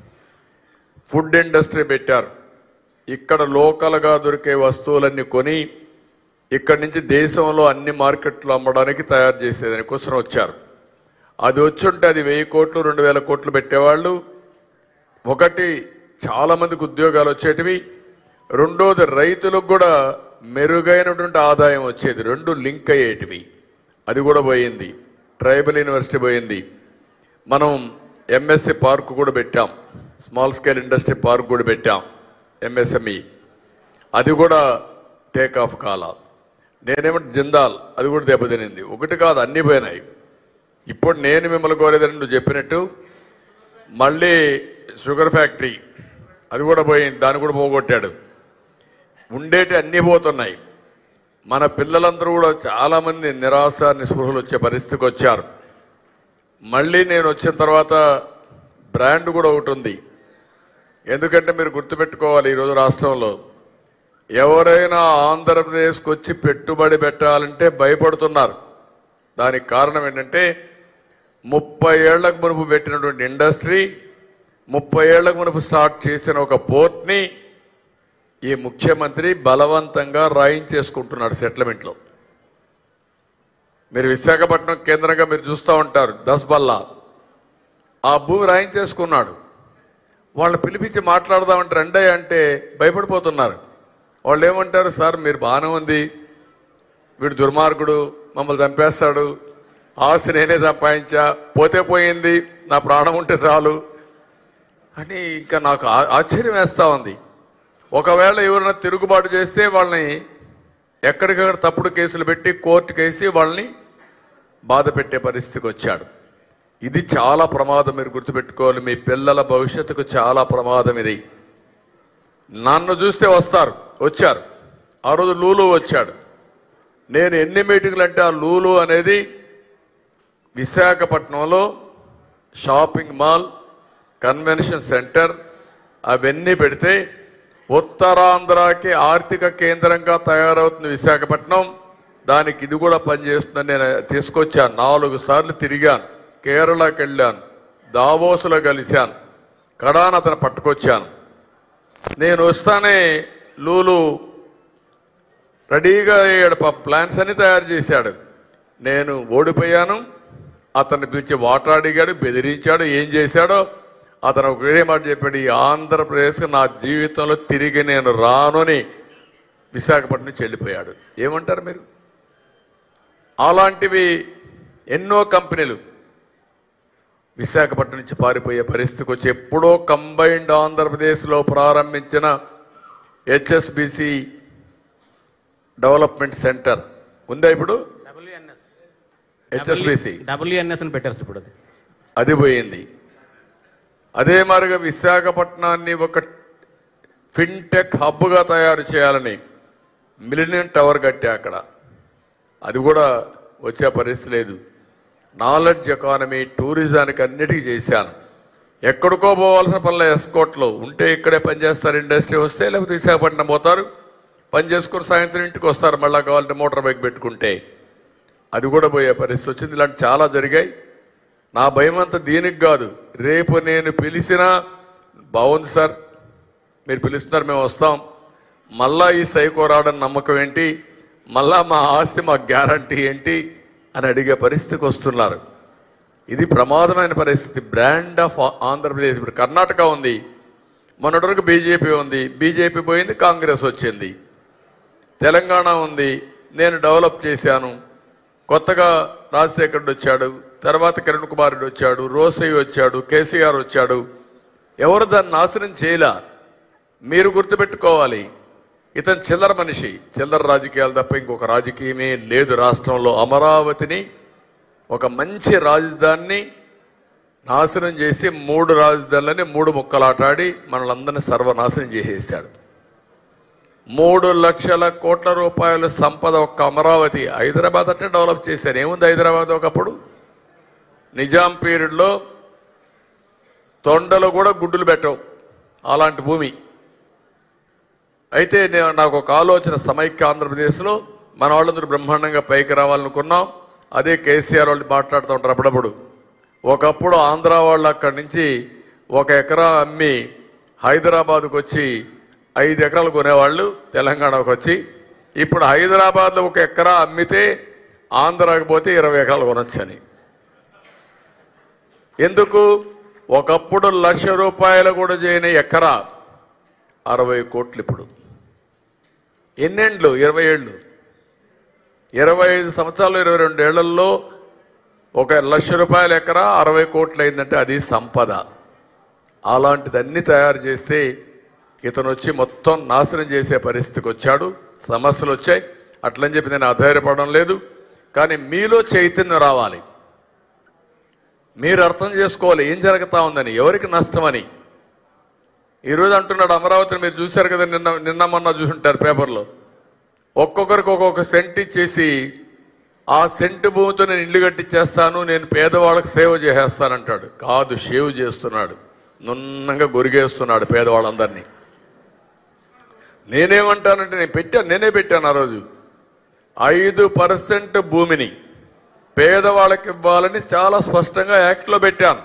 ఫుడ్ ఇండస్ట్రీ పెట్టారు ఇక్కడ లోకల్గా దొరికే వస్తువులన్నీ కొని ఇక్కడి నుంచి దేశంలో అన్ని మార్కెట్లు అమ్మడానికి తయారు చేసేదానికోసం వచ్చారు అది వచ్చుంటే అది వెయ్యి కోట్లు రెండు వేల కోట్లు పెట్టేవాళ్ళు ఒకటి చాలా మందికి ఉద్యోగాలు వచ్చేటివి రెండోది రైతులకు కూడా మెరుగైనటువంటి ఆదాయం వచ్చేది రెండు లింక్ అయ్యేటివి అది కూడా పోయింది ట్రైబల్ యూనివర్సిటీ పోయింది మనం ఎంఎస్సి పార్క్ కూడా పెట్టాం స్మాల్ స్కేల్ ఇండస్ట్రీ పార్క్ కూడా పెట్టాం ఎంఎస్ఎంఈ అది కూడా టేక్ ఆఫ్ కాల నేనేమంటే జిందాల్ అది కూడా దెబ్బతినింది ఒకటి కాదు అన్నీ పోయినాయి ఇప్పుడు నేను మిమ్మల్ని కోరేదని నువ్వు చెప్పినట్టు మళ్ళీ షుగర్ ఫ్యాక్టరీ అది కూడా పోయింది దాన్ని కూడా పోగొట్టాడు ఉండేటి అన్నీ పోతున్నాయి మన పిల్లలందరూ కూడా చాలామంది నిరాశ నిస్పృహలు వచ్చే పరిస్థితికి వచ్చారు మళ్ళీ నేను వచ్చిన తర్వాత బ్రాండ్ కూడా ఒకటి ఉంది ఎందుకంటే మీరు గుర్తుపెట్టుకోవాలి ఈరోజు రాష్ట్రంలో ఎవరైనా ఆంధ్రప్రదేశ్కి వచ్చి పెట్టుబడి పెట్టాలంటే భయపడుతున్నారు దానికి కారణం ఏంటంటే ముప్పై ఏళ్లకు మునుపు పెట్టినటువంటి ఇండస్ట్రీ ముప్పై ఏళ్లకు మునుపు స్టార్ట్ చేసిన ఒక పోర్ట్ని ఈ ముఖ్యమంత్రి బలవంతంగా రాయించేసుకుంటున్నాడు సెటిల్మెంట్లో మీరు విశాఖపట్నం కేంద్రంగా మీరు చూస్తూ ఉంటారు దస్బల్లా ఆ భూమి రాయించేసుకున్నాడు వాళ్ళని పిలిపించి మాట్లాడదామంటే రండి అంటే భయపడిపోతున్నారు వాళ్ళు ఏమంటారు సార్ మీరు బాగానే ఉంది వీడు దుర్మార్గుడు మమ్మల్ని చంపేస్తాడు ఆస్తి నేనే సంపాదించా పోతే పోయింది నా ప్రాణం ఉంటే చాలు అని ఇంకా నాకు ఆ- ఆశ్చర్యం వేస్తా ఉంది ఒకవేళ ఎవరైనా తిరుగుబాటు చేస్తే వాళ్ళని ఎక్కడికక్కడ తప్పుడు కేసులు పెట్టి కోర్టుకు వేసి వాళ్ళని బాధ పెట్టే పరిస్థితికి వచ్చాడు ఇది చాలా ప్రమాదం మీరు గుర్తుపెట్టుకోవాలి మీ పిల్లల భవిష్యత్తుకు చాలా ప్రమాదం ఇది నన్ను చూస్తే వస్తారు వచ్చారు ఆ రోజు లూలు వచ్చాడు నేను ఎన్ని మీటింగ్లు అంటే ఆ లూలు అనేది విశాఖపట్నంలో షాపింగ్ మాల్ కన్వెన్షన్ సెంటర్ అవన్నీ పెడితే ఉత్తరాంధ్రకి ఆర్థిక కేంద్రంగా తయారవుతుంది విశాఖపట్నం దానికి ఇది కూడా పనిచేస్తుందని నేను తీసుకొచ్చాను నాలుగు సార్లు తిరిగాను కేరళకి వెళ్ళాను దావోసులో కలిశాను కడాన్ అతను పట్టుకొచ్చాను నేను వస్తానే లూలు రెడీగా అయ్యాడు పాప ప్లాన్స్ అన్ని తయారు చేశాడు నేను ఓడిపోయాను అతన్ని పిలిచి వాటర్ అడిగాడు బెదిరించాడు ఏం చేశాడో అతను ఒకటే మాట చెప్పాడు ఈ ఆంధ్రప్రదేశ్ నా జీవితంలో తిరిగి నేను రాను అని విశాఖపట్నం నుంచి వెళ్ళిపోయాడు ఏమంటారు మీరు అలాంటివి ఎన్నో కంపెనీలు విశాఖపట్నం నుంచి పారిపోయే పరిస్థితికి వచ్చి ఎప్పుడో కంబైన్డ్ ఆంధ్రప్రదేశ్లో ప్రారంభించిన హెచ్ఎస్బిసి డెవలప్మెంట్ సెంటర్ ఉందా ఇప్పుడు డబ్ల్యూఎన్ఎస్ హెచ్ఎస్బిసి డబ్ల్యూఎన్ఎస్ అని పెట్టారు సార్ ఇప్పుడు అది అది పోయింది అదే మాదిరిగా విశాఖపట్నాన్ని ఒక ఫిన్టెక్ హబ్గా తయారు చేయాలని మిలినియం టవర్ కట్టా అక్కడ అది కూడా వచ్చే పరిస్థితి లేదు నాలెడ్జ్ ఎకానమీ టూరిజానికి అన్నిటికీ చేశాను ఎక్కడికో పోవాల్సిన పనుల ఎస్కోట్లో ఉంటే ఇక్కడే పనిచేస్తారు ఇండస్ట్రీ వస్తే లేకపోతే విశాఖపట్నం పోతారు పని చేసుకుని సాయంత్రం ఇంటికి వస్తారు మళ్ళా కావాలంటే మోటార్ బైక్ పెట్టుకుంటే అది కూడా పోయే పరిస్థితి వచ్చింది ఇలాంటి చాలా జరిగాయి నా భయం అంతా దీనికి కాదు రేపు నేను పిలిచినా బాగుంది సార్ మీరు పిలుస్తున్నారు మేము వస్తాం మళ్ళా ఈ సైకో రావడం నమ్మకం ఏంటి మళ్ళా మా ఆస్తి మా గ్యారంటీ ఏంటి అని అడిగే పరిస్థితికి వస్తున్నారు ఇది ప్రమాదమైన పరిస్థితి బ్రాండ్ ఆఫ్ ఆంధ్రప్రదేశ్ ఇప్పుడు కర్ణాటక ఉంది మొన్నటి వరకు బీజేపీ ఉంది బీజేపీ పోయింది కాంగ్రెస్ వచ్చింది తెలంగాణ ఉంది నేను డెవలప్ చేశాను కొత్తగా రాజశేఖర్ రెడ్డి వచ్చాడు తర్వాత కిరణ్ కుమార్ రెడ్డి వచ్చాడు రోసయ్య వచ్చాడు కేసీఆర్ వచ్చాడు ఎవరు దాన్ని నాశనం చేయలా మీరు గుర్తుపెట్టుకోవాలి ఇతను చిల్లర మనిషి చిల్లర రాజకీయాలు తప్ప ఇంకొక రాజకీయమే లేదు రాష్ట్రంలో అమరావతిని ఒక మంచి రాజధానిని నాశనం చేసి మూడు రాజధానులని మూడు ముక్కలాటాడి మనలందరినీ సర్వనాశనం చేసేసాడు మూడు లక్షల కోట్ల రూపాయల సంపద ఒక్క అమరావతి హైదరాబాద్ అంటే డెవలప్ చేశారు ఏముంది హైదరాబాద్ ఒకప్పుడు నిజాం పీరియడ్లో తొండలు కూడా గుడ్డులు పెట్టవు అలాంటి భూమి అయితే నేను నాకు ఒక ఆలోచన సమైక్య ఆంధ్రప్రదేశ్లో మన వాళ్ళందరూ బ్రహ్మాండంగా పైకి రావాలనుకున్నాం అదే కేసీఆర్ వాళ్ళు మాట్లాడుతూ ఉంటారు అప్పుడప్పుడు ఒకప్పుడు ఆంధ్ర వాళ్ళు అక్కడి నుంచి ఒక ఎకరా అమ్మి హైదరాబాద్కు వచ్చి ఐదు ఎకరాలు కొనేవాళ్ళు తెలంగాణకు వచ్చి ఇప్పుడు హైదరాబాద్లో ఒక ఎకరా అమ్మితే ఆంధ్రాకి పోతే ఇరవై ఎకరాలు కొనొచ్చని ఎందుకు ఒకప్పుడు లక్ష రూపాయలు కూడా చేయని ఎకరా అరవై కోట్లు ఇప్పుడు ఎన్నేండ్లు ఇరవై ఏళ్ళు ఇరవై ఐదు సంవత్సరాలు ఇరవై రెండు ఏళ్లలో ఒక లక్ష రూపాయల ఎకరా అరవై కోట్లు అయిందంటే అది సంపద అలాంటిదన్నీ తయారు చేస్తే ఇతను వచ్చి మొత్తం నాశనం చేసే పరిస్థితికి వచ్చాడు సమస్యలు వచ్చాయి అట్లని చెప్పి నేను అధైర్యపడడం లేదు కానీ మీలో చైతన్యం రావాలి మీరు అర్థం చేసుకోవాలి ఏం జరుగుతా ఉందని ఎవరికి నష్టమని ఈరోజు అంటున్నాడు అమరావతిని మీరు చూశారు కదా నిన్న నిన్న మొన్న చూసుంటారు పేపర్లో ఒక్కొక్కరికి ఒక్కొక్క సెంట్ ఇచ్చేసి ఆ సెంట్ భూమితో నేను ఇల్లు కట్టించేస్తాను నేను పేదవాళ్ళకి సేవ చేసేస్తానంటాడు కాదు షేవ్ చేస్తున్నాడు నున్నంగా గొరిగేస్తున్నాడు పేదవాళ్ళందరినీ నేనేమంటానంటే నేను పెట్టాను నేనే పెట్టాను ఆ రోజు ఐదు పర్సెంట్ భూమిని పేదవాళ్ళకి ఇవ్వాలని చాలా స్పష్టంగా యాక్ట్లో పెట్టాను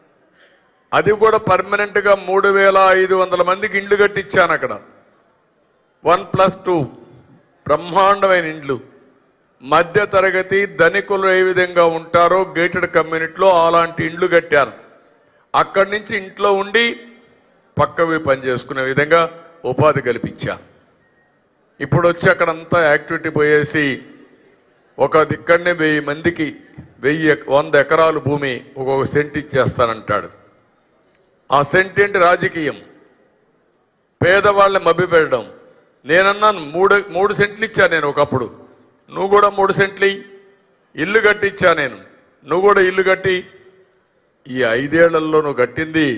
అది కూడా పర్మనెంట్ గా మూడు వేల ఐదు వందల మందికి ఇండ్లు కట్టించాను అక్కడ వన్ ప్లస్ టూ బ్రహ్మాండమైన ఇండ్లు మధ్య తరగతి ధనికులు ఏ విధంగా ఉంటారో గేటెడ్ కమ్యూనిటీలో అలాంటి ఇండ్లు కట్టాను అక్కడి నుంచి ఇంట్లో ఉండి పక్కవి పని చేసుకునే విధంగా ఉపాధి కల్పించాను ఇప్పుడు వచ్చి అక్కడంతా యాక్టివిటీ పోయేసి ఒక దిక్కడనే వెయ్యి మందికి వెయ్యి ఎక- వంద ఎకరాలు భూమి ఒక్కొక్క సెంట్ ఇచ్చేస్తానంటాడు ఆ సెంట్ ఏంటి రాజకీయం పేదవాళ్ళని మభ్యపెట్టడం నేనన్నాను మూడు మూడు సెంట్లు ఇచ్చా నేను ఒకప్పుడు నువ్వు కూడా మూడు సెంట్లు ఇయ్యి. ఇల్లు కట్టించా నేను నువ్వు కూడా ఇల్లు కట్టి ఈ ఐదేళ్లలో నువ్వు కట్టింది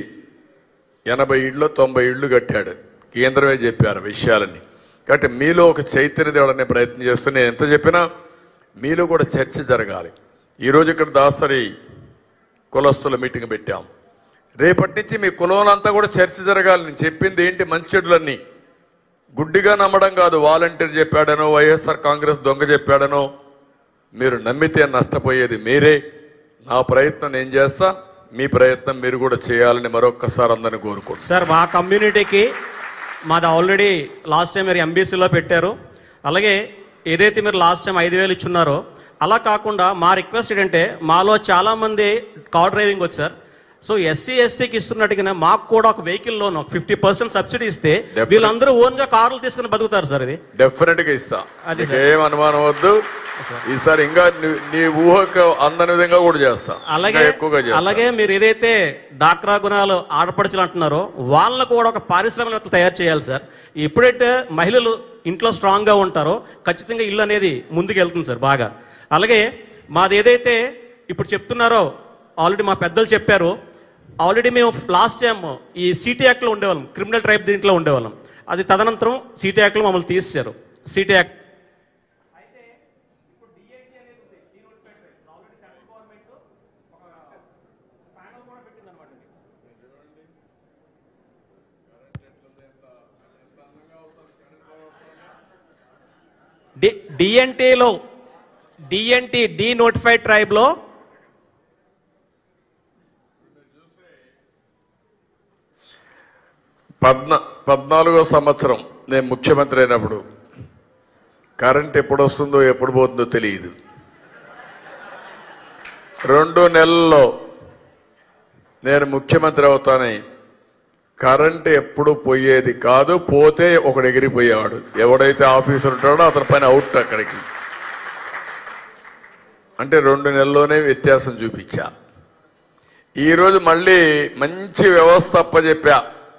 ఎనభై ఇళ్ళు తొంభై ఇళ్ళు కట్టాడు కేంద్రమే చెప్పారు విషయాలని కాబట్టి మీలో ఒక చైతన్య తేవడనే ప్రయత్నం చేస్తూ నేను ఎంత చెప్పినా మీలో కూడా చర్చ జరగాలి ఈరోజు ఇక్కడ దాసరి కులస్తుల మీటింగ్ పెట్టాం రేపటి నుంచి మీ కులంలంతా కూడా చర్చ జరగాలి నేను చెప్పింది ఏంటి మంచి చెడులన్నీ గుడ్డిగా నమ్మడం కాదు వాలంటీర్ చెప్పాడనో వైఎస్ఆర్ కాంగ్రెస్ దొంగ చెప్పాడనో మీరు నమ్మితే నష్టపోయేది మీరే నా ప్రయత్నం నేను చేస్తా మీ ప్రయత్నం మీరు కూడా చేయాలని మరొక్కసారి అందరిని కోరుకుంటున్నాను సార్ మా కమ్యూనిటీకి మాది ఆల్రెడీ లాస్ట్ టైం మీరు ఎంబీసీలో పెట్టారు అలాగే ఏదైతే మీరు లాస్ట్ టైం ఐదు వేలు ఇచ్చున్నారో అలా కాకుండా మా రిక్వెస్ట్ ఏంటంటే మాలో చాలామంది కార్ డ్రైవింగ్ వచ్చు సార్ సో ఎస్సీ ఎస్టీకి ఇస్తున్నట్టుగానే మాకు కూడా ఒక వెహికల్ లోన్ ఒక ఫిఫ్టీ పర్సెంట్ సబ్సిడీ ఇస్తే Definitely. వీళ్ళందరూ ఓన్గా కార్లు తీసుకుని బతుకుతారు సార్ ఇది డెఫినెట్ గా ఇస్తా అది నీకు ఏం అనుమానం వద్దు ఈసారి ఇంకా నీ- నీ ఊహకు అందని విధంగా కూడా చేస్తా అలాగే ఇంకా ఎక్కువగా చేస్తా అలాగే మీరు ఏదైతే డాక్రా గుణాలు ఆడపడుచులు అంటున్నారో వాళ్ళని కూడా ఒక పారిశ్రామికవేత్త తయారు చేయాలి సార్ ఎప్పుడైతే మహిళలు ఇంట్లో స్ట్రాంగ్ గా ఉంటారో ఖచ్చితంగా ఇల్లు అనేది ముందుకు వెళ్తుంది సార్ బాగా అలాగే మాది ఏదైతే ఇప్పుడు చెప్తున్నారో ఆల్రెడీ మా పెద్దలు చెప్పారు ఆల్రెడీ మేము లాస్ట్ టైం ఈ సిటీ యాక్ట్లో ఉండేవాళ్ళం క్రిమినల్ ట్రైబ్ దీంట్లో ఉండేవాళ్ళం అది తదనంతరం సిటీ యాక్ట్లో మమ్మల్ని తీసేశారు సిటీ యాక్ట్ డి డిఎన్టీలో డిఎన్టీ డి నోటిఫైడ్ ట్రైబ్లో పద్నా పద్నాలుగో సంవత్సరం నేను ముఖ్యమంత్రి అయినప్పుడు కరెంట్ ఎప్పుడు వస్తుందో ఎప్పుడు పోతుందో తెలియదు రెండు నెలల్లో నేను ముఖ్యమంత్రి అవుతానని కరెంట్ ఎప్పుడు పోయేది కాదు పోతే ఒకడు ఎగిరిపోయేవాడు ఎవడైతే ఆఫీసర్ ఉంటాడో అతని పైన అవుట్ అక్కడికి అంటే రెండు నెలల్లోనే వ్యత్యాసం చూపించా ఈరోజు మళ్ళీ మంచి వ్యవస్థ అప్పచెప్పా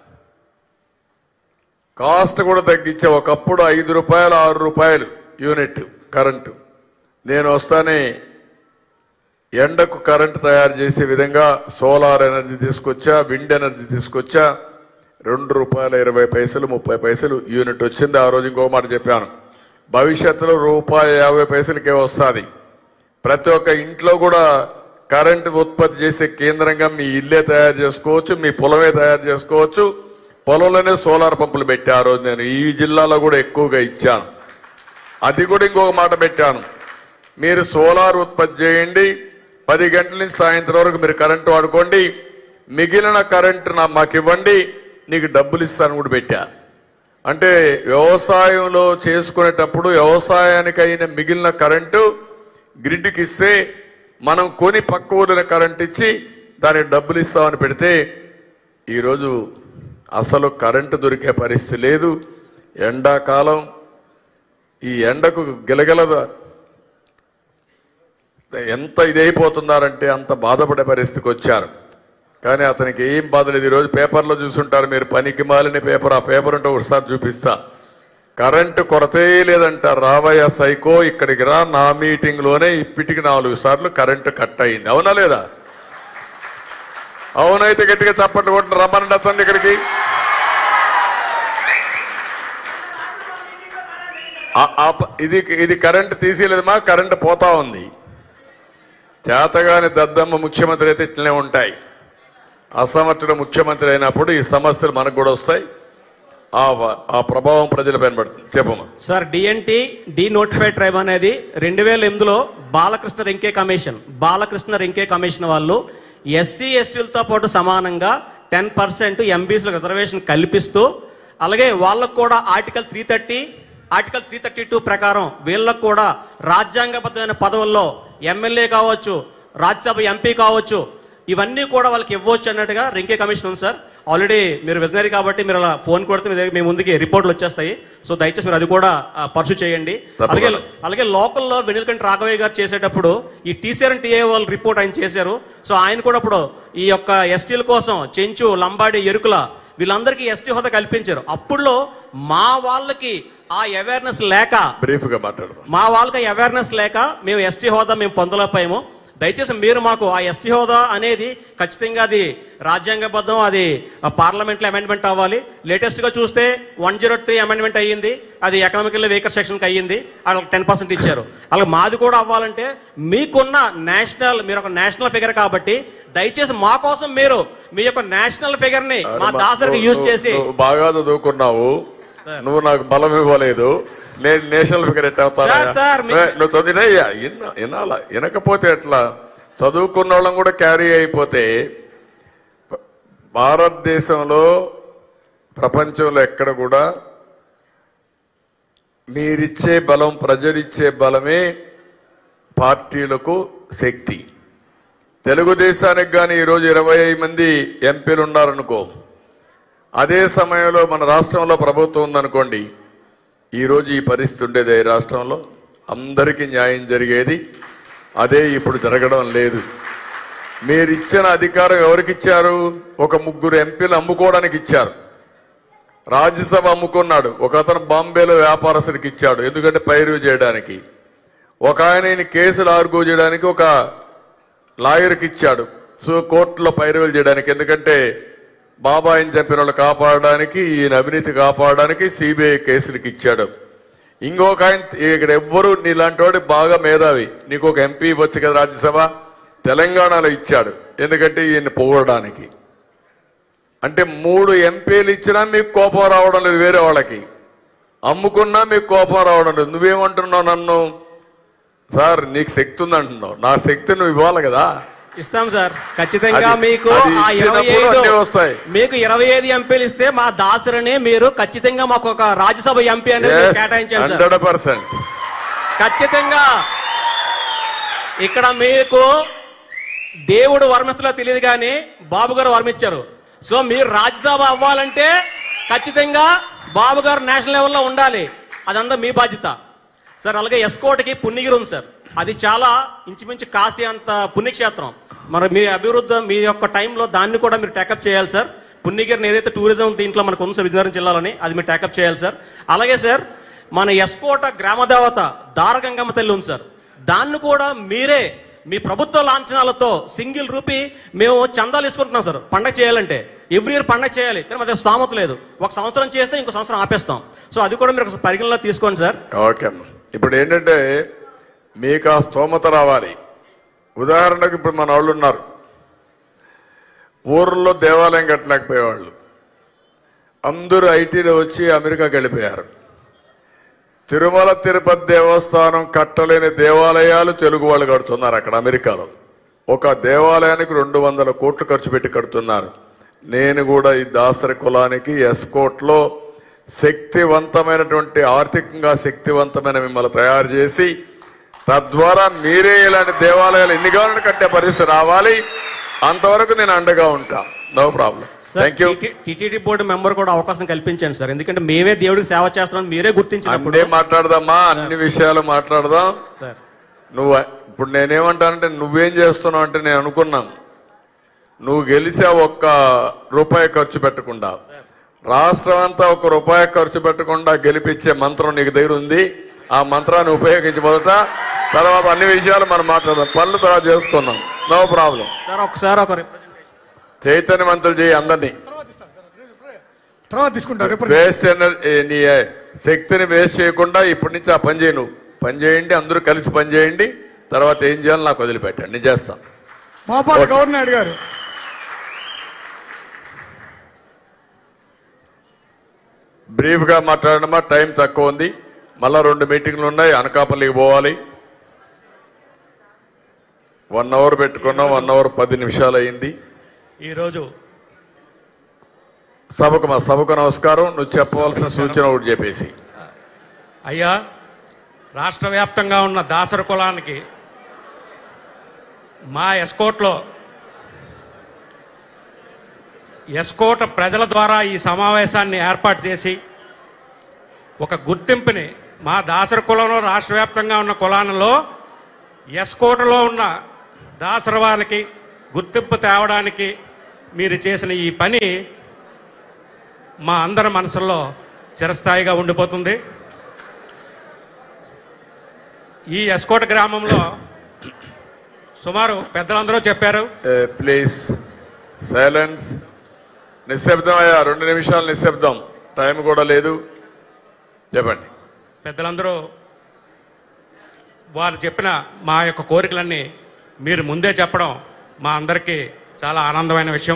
కాస్ట్ కూడా తగ్గించే ఒకప్పుడు ఐదు రూపాయలు ఆరు రూపాయలు యూనిట్ కరెంటు నేను వస్తానే ఎండకు కరెంటు తయారు చేసే విధంగా సోలార్ ఎనర్జీ తీసుకొచ్చా విండ్ ఎనర్జీ తీసుకొచ్చా రెండు రూపాయల ఇరవై పైసలు ముప్పై పైసలు యూనిట్ వచ్చింది ఆ రోజు ఇంకో మాట చెప్పాను భవిష్యత్తులో రూపాయి యాభై పైసలకే వస్తుంది ప్రతి ఒక్క ఇంట్లో కూడా కరెంటు ఉత్పత్తి చేసే కేంద్రంగా మీ ఇల్లే తయారు చేసుకోవచ్చు మీ పొలమే తయారు చేసుకోవచ్చు పొలంలోనే సోలార్ పంపులు పెట్టా ఆ రోజు నేను ఈ జిల్లాలో కూడా ఎక్కువగా ఇచ్చాను అది కూడా ఇంకొక మాట పెట్టాను మీరు సోలార్ ఉత్పత్తి చేయండి పది గంటల నుంచి సాయంత్రం వరకు మీరు కరెంటు వాడుకోండి మిగిలిన కరెంటు నా మాకు ఇవ్వండి నీకు డబ్బులు ఇస్తాను కూడా పెట్టా అంటే వ్యవసాయంలో చేసుకునేటప్పుడు వ్యవసాయానికి అయిన మిగిలిన కరెంటు గ్రిడ్కి ఇస్తే మనం కొని పక్క ఊరిన కరెంట్ ఇచ్చి దానికి డబ్బులు ఇస్తామని పెడితే ఈరోజు అసలు కరెంటు దొరికే పరిస్థితి లేదు ఎండాకాలం ఈ ఎండకు గిలగిలద ఎంత ఇదైపోతున్నారంటే అంత బాధపడే పరిస్థితికి వచ్చారు కానీ అతనికి ఏం బాధ లేదు ఈరోజు పేపర్లో చూసుంటారు మీరు పనికి మాలిన పేపర్ ఆ పేపర్ ఉంటే ఒకసారి చూపిస్తా కరెంటు కొరతే లేదంట రావయ్య సైకో ఇక్కడికి రా నా మీటింగ్ లోనే ఇప్పటికి నాలుగు సార్లు కరెంటు కట్ అయింది అవునా లేదా అవునైతే గట్టిగా చప్పట్లు కొట్టిన రమ్మనండి అతన్ని ఇక్కడికి ఆ- ఆ ప- ఇది ఇది కరెంట్ తీసేయలేదమ్మా కరెంట్ పోతా ఉంది చేతగాని దద్దమ్మ ముఖ్యమంత్రి అయితే ఇట్లనే ఉంటాయి అసమర్థుడు ముఖ్యమంత్రి అయినప్పుడు ఈ సమస్యలు మనకు కూడా వస్తాయి ఆ వ- ఆ ప్రభావం ప్రజలపైన పడుతుంది చెప్పమ్మా sir DNT denotified tribe అనేది రెండు వేల ఎనిమిదిలో బాలకృష్ణ రెంకే కమిషన్ బాలకృష్ణ రెంకే కమిషన్ వాళ్ళు ఎస్సీ ఎస్టీలతో పాటు సమానంగా టెన్ పర్సెంట్ ఎంబీసీలకు రిజర్వేషన్ కల్పిస్తూ అలాగే వాళ్ళకు కూడా article three thirty article three thirty two ప్రకారం వీళ్ళకు కూడా రాజ్యాంగబద్ధమైన పదవుల్లో ఎమ్మెల్యే కావచ్చు రాజ్యసభ ఎంపీ కావచ్చు ఇవన్నీ కూడా వాళ్ళకి ఇవ్వచ్చు అన్నట్టుగా రింకే కమిషన్ ఉంది సార్ ఆల్రెడీ మీరు విజనరీ కాబట్టి మీరు అలా ఫోన్ కొడితే మీ దగ్గర మీ ముందుకి రిపోర్ట్లు వచ్చేస్తాయి సో దయచేసి మీరు అది కూడా పర్సు చేయండి తప్పకుండా. అలాగే అలాగే లోకల్లో వెనుకంటి రాఘవయ్య గారు చేసేటప్పుడు ఈ టీసీఆర్ అండ్ టీఏ వాళ్ళు రిపోర్ట్ ఆయన చేశారు సో ఆయన కూడా ఇప్పుడు ఈ యొక్క ఎస్టీల కోసం చెంచు లంబాడి ఎరుకుల వీళ్ళందరికీ ఎస్టీ హోదా కల్పించారు అప్పుడులో మా వాళ్ళకి ఆ అవేర్నెస్ లేక బ్రీఫ్ గా మాట్లాడదాం మా వాళ్ళకి అవేర్నెస్ లేక మేము ఎస్టీ హోదా మేము పొందలేకపోయాము దయచేసి మీరు మాకు ఆ ఎస్టీ హోదా అనేది ఖచ్చితంగా అది రాజ్యాంగబద్ధం అది పార్లమెంట్లో అమెండ్మెంట్ అవ్వాలి లేటెస్ట్గా చూస్తే వన్ జీరో త్రీ అమెండ్మెంట్ అయ్యింది అది ఎకనామికల్ వీకర్ సెక్షన్కి అయ్యింది వాళ్ళకి టెన్ పర్సెంట్ ఇచ్చారు అలాగే మాది కూడా అవ్వాలంటే మీకున్న నేషనల్ మీరు ఒక నేషనల్ ఫిగర్ కాబట్టి దయచేసి మా కోసం మీరు మీ యొక్క నేషనల్ ఫిగర్ని మా దాసరికి నువ్వు- యూజ్ చేసి నువ్వు బాగా చదువుకున్నావు నువ్వు నాకు బలం ఇవ్వలేదు నేను నేషనల్ ఫిగర్ ఎట్ అవుతాను సార్, సార్, మీ- నువ్వు చదివినయ్యా వినాలా వినకపోతే ఎట్లా చదువుకున్న వాళ్ళం కూడా క్యారీ అయిపోతే భారతదేశంలో ప్రపంచంలో ఎక్కడ కూడా మీరిచ్చే బలం ప్రజలిచ్చే బలమే పార్టీలకు శక్తి తెలుగుదేశానికి కానీ ఈరోజు ఇరవై మంది ఎంపీలు ఉన్నారనుకో అదే సమయంలో మన రాష్ట్రంలో ప్రభుత్వం ఉందనుకోండి ఈరోజు ఈ పరిస్థితి ఉండేది ఈ రాష్ట్రంలో అందరికీ న్యాయం జరిగేది అదే ఇప్పుడు జరగడం లేదు మీరు ఇచ్చిన అధికారం ఎవరికి ఇచ్చారు ఒక ముగ్గురు ఎంపీలు అమ్ముకోవడానికి ఇచ్చారు రాజ్యసభ అమ్ముకున్నాడు ఒక అతను బాంబేలో వ్యాపారస్తుడికి ఇచ్చాడు ఎందుకంటే పైరు చేయడానికి ఒక ఆయన ఈయన కేసులు ఆర్గూ చేయడానికి ఒక లాయర్కి ఇచ్చాడు సో కోర్టులో పైరువలు చేయడానికి ఎందుకంటే బాబాయిని చంపిన వాళ్ళు కాపాడడానికి ఈయన అవినీతి కాపాడడానికి సిబిఐ కేసులకి ఇచ్చాడు ఇంకొక ఆయన ఇక్కడ ఎవ్వరు నీలాంటి వాడు బాగా మేధావి నీకు ఒక ఎంపీ ఇవ్వచ్చు కదా రాజ్యసభ తెలంగాణలో ఇచ్చాడు ఎందుకంటే ఈయన పొగడడానికి అంటే మూడు ఎంపీలు ఇచ్చినా మీకు కోపం రావడం లేదు వేరే వాళ్ళకి అమ్ముకున్నా మీకు కోపం రావడం లేదు నువ్వేమంటున్నావు నన్ను సార్ నీకు శక్తి ఉంది అంటున్నావు నా శక్తి నువ్వు ఇవ్వాలి కదా ఇస్తాం సార్ ఖచ్చితంగా అది- మీకు అది ఆ ఇరవై ఇచ్చినప్పుడు ఐదు అన్నీ వస్తాయి. మీకు ఇరవై ఐదు ఎంపీలు ఇస్తే మా దాసరిని మీరు ఖచ్చితంగా మాకు ఒక రాజ్యసభ ఎంపీ అనేది మీరు కేటాయించండి సార్ హండ్రెడ్ పర్సెంట్ ఖచ్చితంగా ఇక్కడ మీకు దేవుడు వర్మిస్తులో తెలియదు కానీ బాబు గారు వర్మించారు సో మీరు రాజ్యసభ అవ్వాలంటే ఖచ్చితంగా బాబు గారు నేషనల్ లెవెల్లో ఉండాలి అదంతా మీ బాధ్యత సార్ అలాగే ఎస్కోటకి పుణ్యగిరి ఉంది సార్ అది చాలా ఇంచుమించు కాశీ అంత పుణ్యక్షేత్రం మరి మీ అభివృద్ధి మీ యొక్క టైంలో దాన్ని కూడా మీరు టేకప్ చేయాలి సార్ పుణ్యగిరిని ఏదైతే టూరిజం దీంట్లో మనకు ఉంది సార్ విజయనగరం జిల్లాలోని అది మీరు టేకప్ చేయాలి సార్ అలాగే సార్ మన ఎస్కోట గ్రామ దేవత దారగంగమ్మ తల్లి ఉంది సార్ దాన్ని కూడా మీరే మీ ప్రభుత్వ లాంఛనాలతో సింగిల్ రూపీ మేము చందాలు తీసుకుంటున్నాం సార్ పండగ చేయాలంటే ఎవ్రీ ఇయర్ పండగ చేయాలి కానీ మాకు స్థామత లేదు ఒక సంవత్సరం చేస్తే ఇంకో సంవత్సరం ఆపేస్తాం సో అది కూడా మీరు ఒక పరిగణలో తీసుకోండి సార్ ఓకే అమ్మ ఇప్పుడు ఏంటంటే మీకు ఆ స్తోమత రావాలి ఉదాహరణకు ఇప్పుడు మన వాళ్ళు ఉన్నారు ఊర్లో దేవాలయం కట్టలేకపోయేవాళ్ళు అందరూ ఐటీలో వచ్చి అమెరికాకి వెళ్ళిపోయారు తిరుమల తిరుపతి దేవస్థానం కట్టలేని దేవాలయాలు తెలుగు వాళ్ళు కడుతున్నారు అక్కడ అమెరికాలో ఒక దేవాలయానికి రెండు వందల కోట్లు ఖర్చు పెట్టి కడుతున్నారు నేను కూడా ఈ దాసరి కులానికి ఎస్కోట్లో శక్తివంతమైనటువంటి ఆర్థికంగా శక్తివంతమైన మిమ్మల్ని తయారు చేసి తద్వారా మీరే ఇలాంటి దేవాలయాలు ఎన్ని కావాలని కట్టే పరిస్థితి రావాలి అంతవరకు నేను అండగా ఉంటా no problem thank you TTD board member కూడా అవకాశం కల్పించండి సార్ ఎందుకంటే మేమే దేవుడికి సేవ చేస్తున్నాం మీరే గుర్తించినప్పుడు అప్పుడే మాట్లాడదామా అన్ని విషయాలు మాట్లాడదాం సార్ నువ్వు ఇప్పుడు నేనేమంటానంటే నువ్వేం చేస్తున్నావు అంటే నేను అనుకున్నాను నువ్వు గెలిచా ఒక్క రూపాయి ఖర్చు పెట్టకుండా రాష్ట్రం అంతా ఒక రూపాయి ఖర్చు పెట్టకుండా గెలిపించే మంత్రం నీకు దగ్గర ఉంది ఆ మంత్రాన్ని ఉపయోగించి మొదట తర్వాత అన్ని విషయాలు మనం మాట్లాడదాం పనులు తర్వాత చేసుకుందాం నో ప్రాబ్లం సార్ ఒకసారి ఒక చైతన్యవంతులు చేయి అందరినీ తర్వాత తీసుకుంటారు రిప్రజెంట్ వేస్ట్ ఎనర్జీ నీ శక్తిని వేస్ట్ చేయకుండా ఇప్పటి నుంచి ఆ పని చేయి నువ్వు పని చేయండి అందరూ కలిసి పని చేయండి తర్వాత ఏం చేయాలో నాకు వదిలిపెట్టండి నేను చేస్తాను మాపాడు గవర్నర్ గారు బ్రీఫ్ గా మాట్లాడమా టైం తక్కువ ఉంది మళ్ళా రెండు మీటింగ్లు ఉన్నాయి అనకాపల్లికి పోవాలి వన్ అవర్ పెట్టుకున్నాం వన్ అవర్ పది నిమిషాలు అయింది ఈరోజు సభకు మా సభకు నమస్కారం నువ్వు చెప్పవలసిన సూచన ఒకటి చెప్పేసి అయ్యా రాష్ట్ర వ్యాప్తంగా ఉన్న దాసర కులానికి మా ఎస్కోట్లో ఎస్కోట ప్రజల ద్వారా ఈ సమావేశాన్ని ఏర్పాటు చేసి ఒక గుర్తింపుని మా దాసర కులంలో రాష్ట్ర వ్యాప్తంగా ఉన్న కులాలలో ఎస్కోటలో ఉన్న దాసర వారికి గుర్తింపు తేవడానికి మీరు చేసిన ఈ పని మా అందరి మనసుల్లో చిరస్థాయిగా ఉండిపోతుంది ఈ ఎస్కోట గ్రామంలో సుమారు పెద్దలందరూ చెప్పారు ప్లీజ్ సైలెన్స్ నిశ్శబ్దం అయ్యా రెండు నిమిషాలు నిశ్శబ్దం టైం కూడా లేదు చెప్పండి పెద్దలందరూ వారు చెప్పిన మా యొక్క కోరికలన్నీ మీరు ముందే చెప్పడం మా అందరికీ చాలా ఆనందమైన విషయం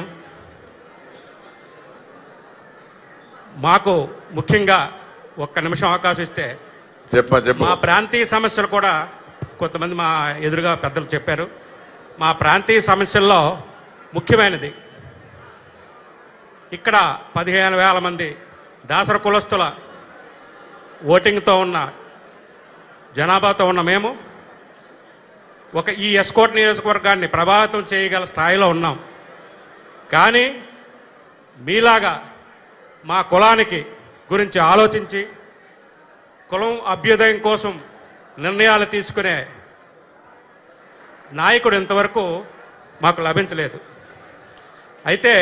మాకు ముఖ్యంగా ఒక్క నిమిషం అవకాశం ఇస్తే చెప్పమా చెప్పు మా ప్రాంతీయ సమస్యలు కూడా కొంతమంది మా ఎదురుగా పెద్దలు చెప్పారు మా ప్రాంతీయ సమస్యల్లో ముఖ్యమైనది ఇక్కడ పదిహేను వేల మంది దాసర కులస్తుల ఓటింగ్తో ఉన్న జనాభాతో ఉన్న మేము ఒక ఈ ఎస్కోట్ నియోజకవర్గాన్ని ప్రభావితం చేయగల స్థాయిలో ఉన్నాం కానీ మీలాగా మా కులానికి గురించి ఆలోచించి కులం అభ్యుదయం కోసం నిర్ణయాలు తీసుకునే నాయకుడు ఇంతవరకు మాకు లభించలేదు అయితే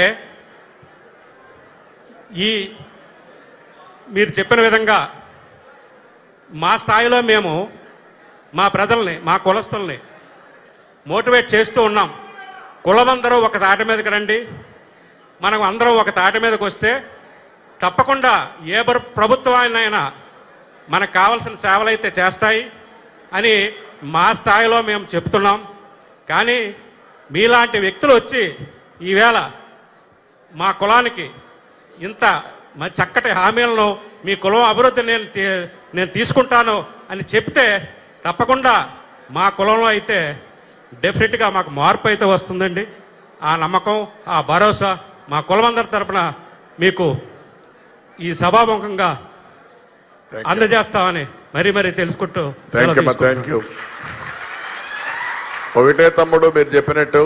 ఈ మీరు చెప్పిన విధంగా మా స్థాయిలో మేము మా ప్రజల్ని మా కులస్తుల్ని మోటివేట్ చేస్తూ ఉన్నాం కులమందరూ ఒక తాటి మీదకి రండి మనం అందరం ఒక తాటి మీదకి వస్తే తప్పకుండా ఏ ప్ర- ప్రభుత్వాన్నైనా మనకు కావాల్సిన సేవలు అయితే చేస్తాయి అని మా స్థాయిలో మేము చెప్తున్నాం కానీ మీలాంటి వ్యక్తులు వచ్చి ఈవేళ మా కులానికి ఇంత మ- చక్కటి హామీలను మీ కులం అభివృద్ధి నేను తీ- నేను తీసుకుంటాను అని చెప్తే తప్పకుండా మా కులంలో అయితే డెఫినెట్గా మాకు మార్పు అయితే వస్తుందండి ఆ నమ్మకం ఆ భరోసా మా కులమందరి తరపున మీకు ఈ సభాముఖంగా అందజేస్తామని మరీ మరీ తెలుసుకుంటూ థ్యాంక్ యూ సెలవు థ్యాంక్ యూ ఒకటే తమ్ముడు మీరు చెప్పినట్టు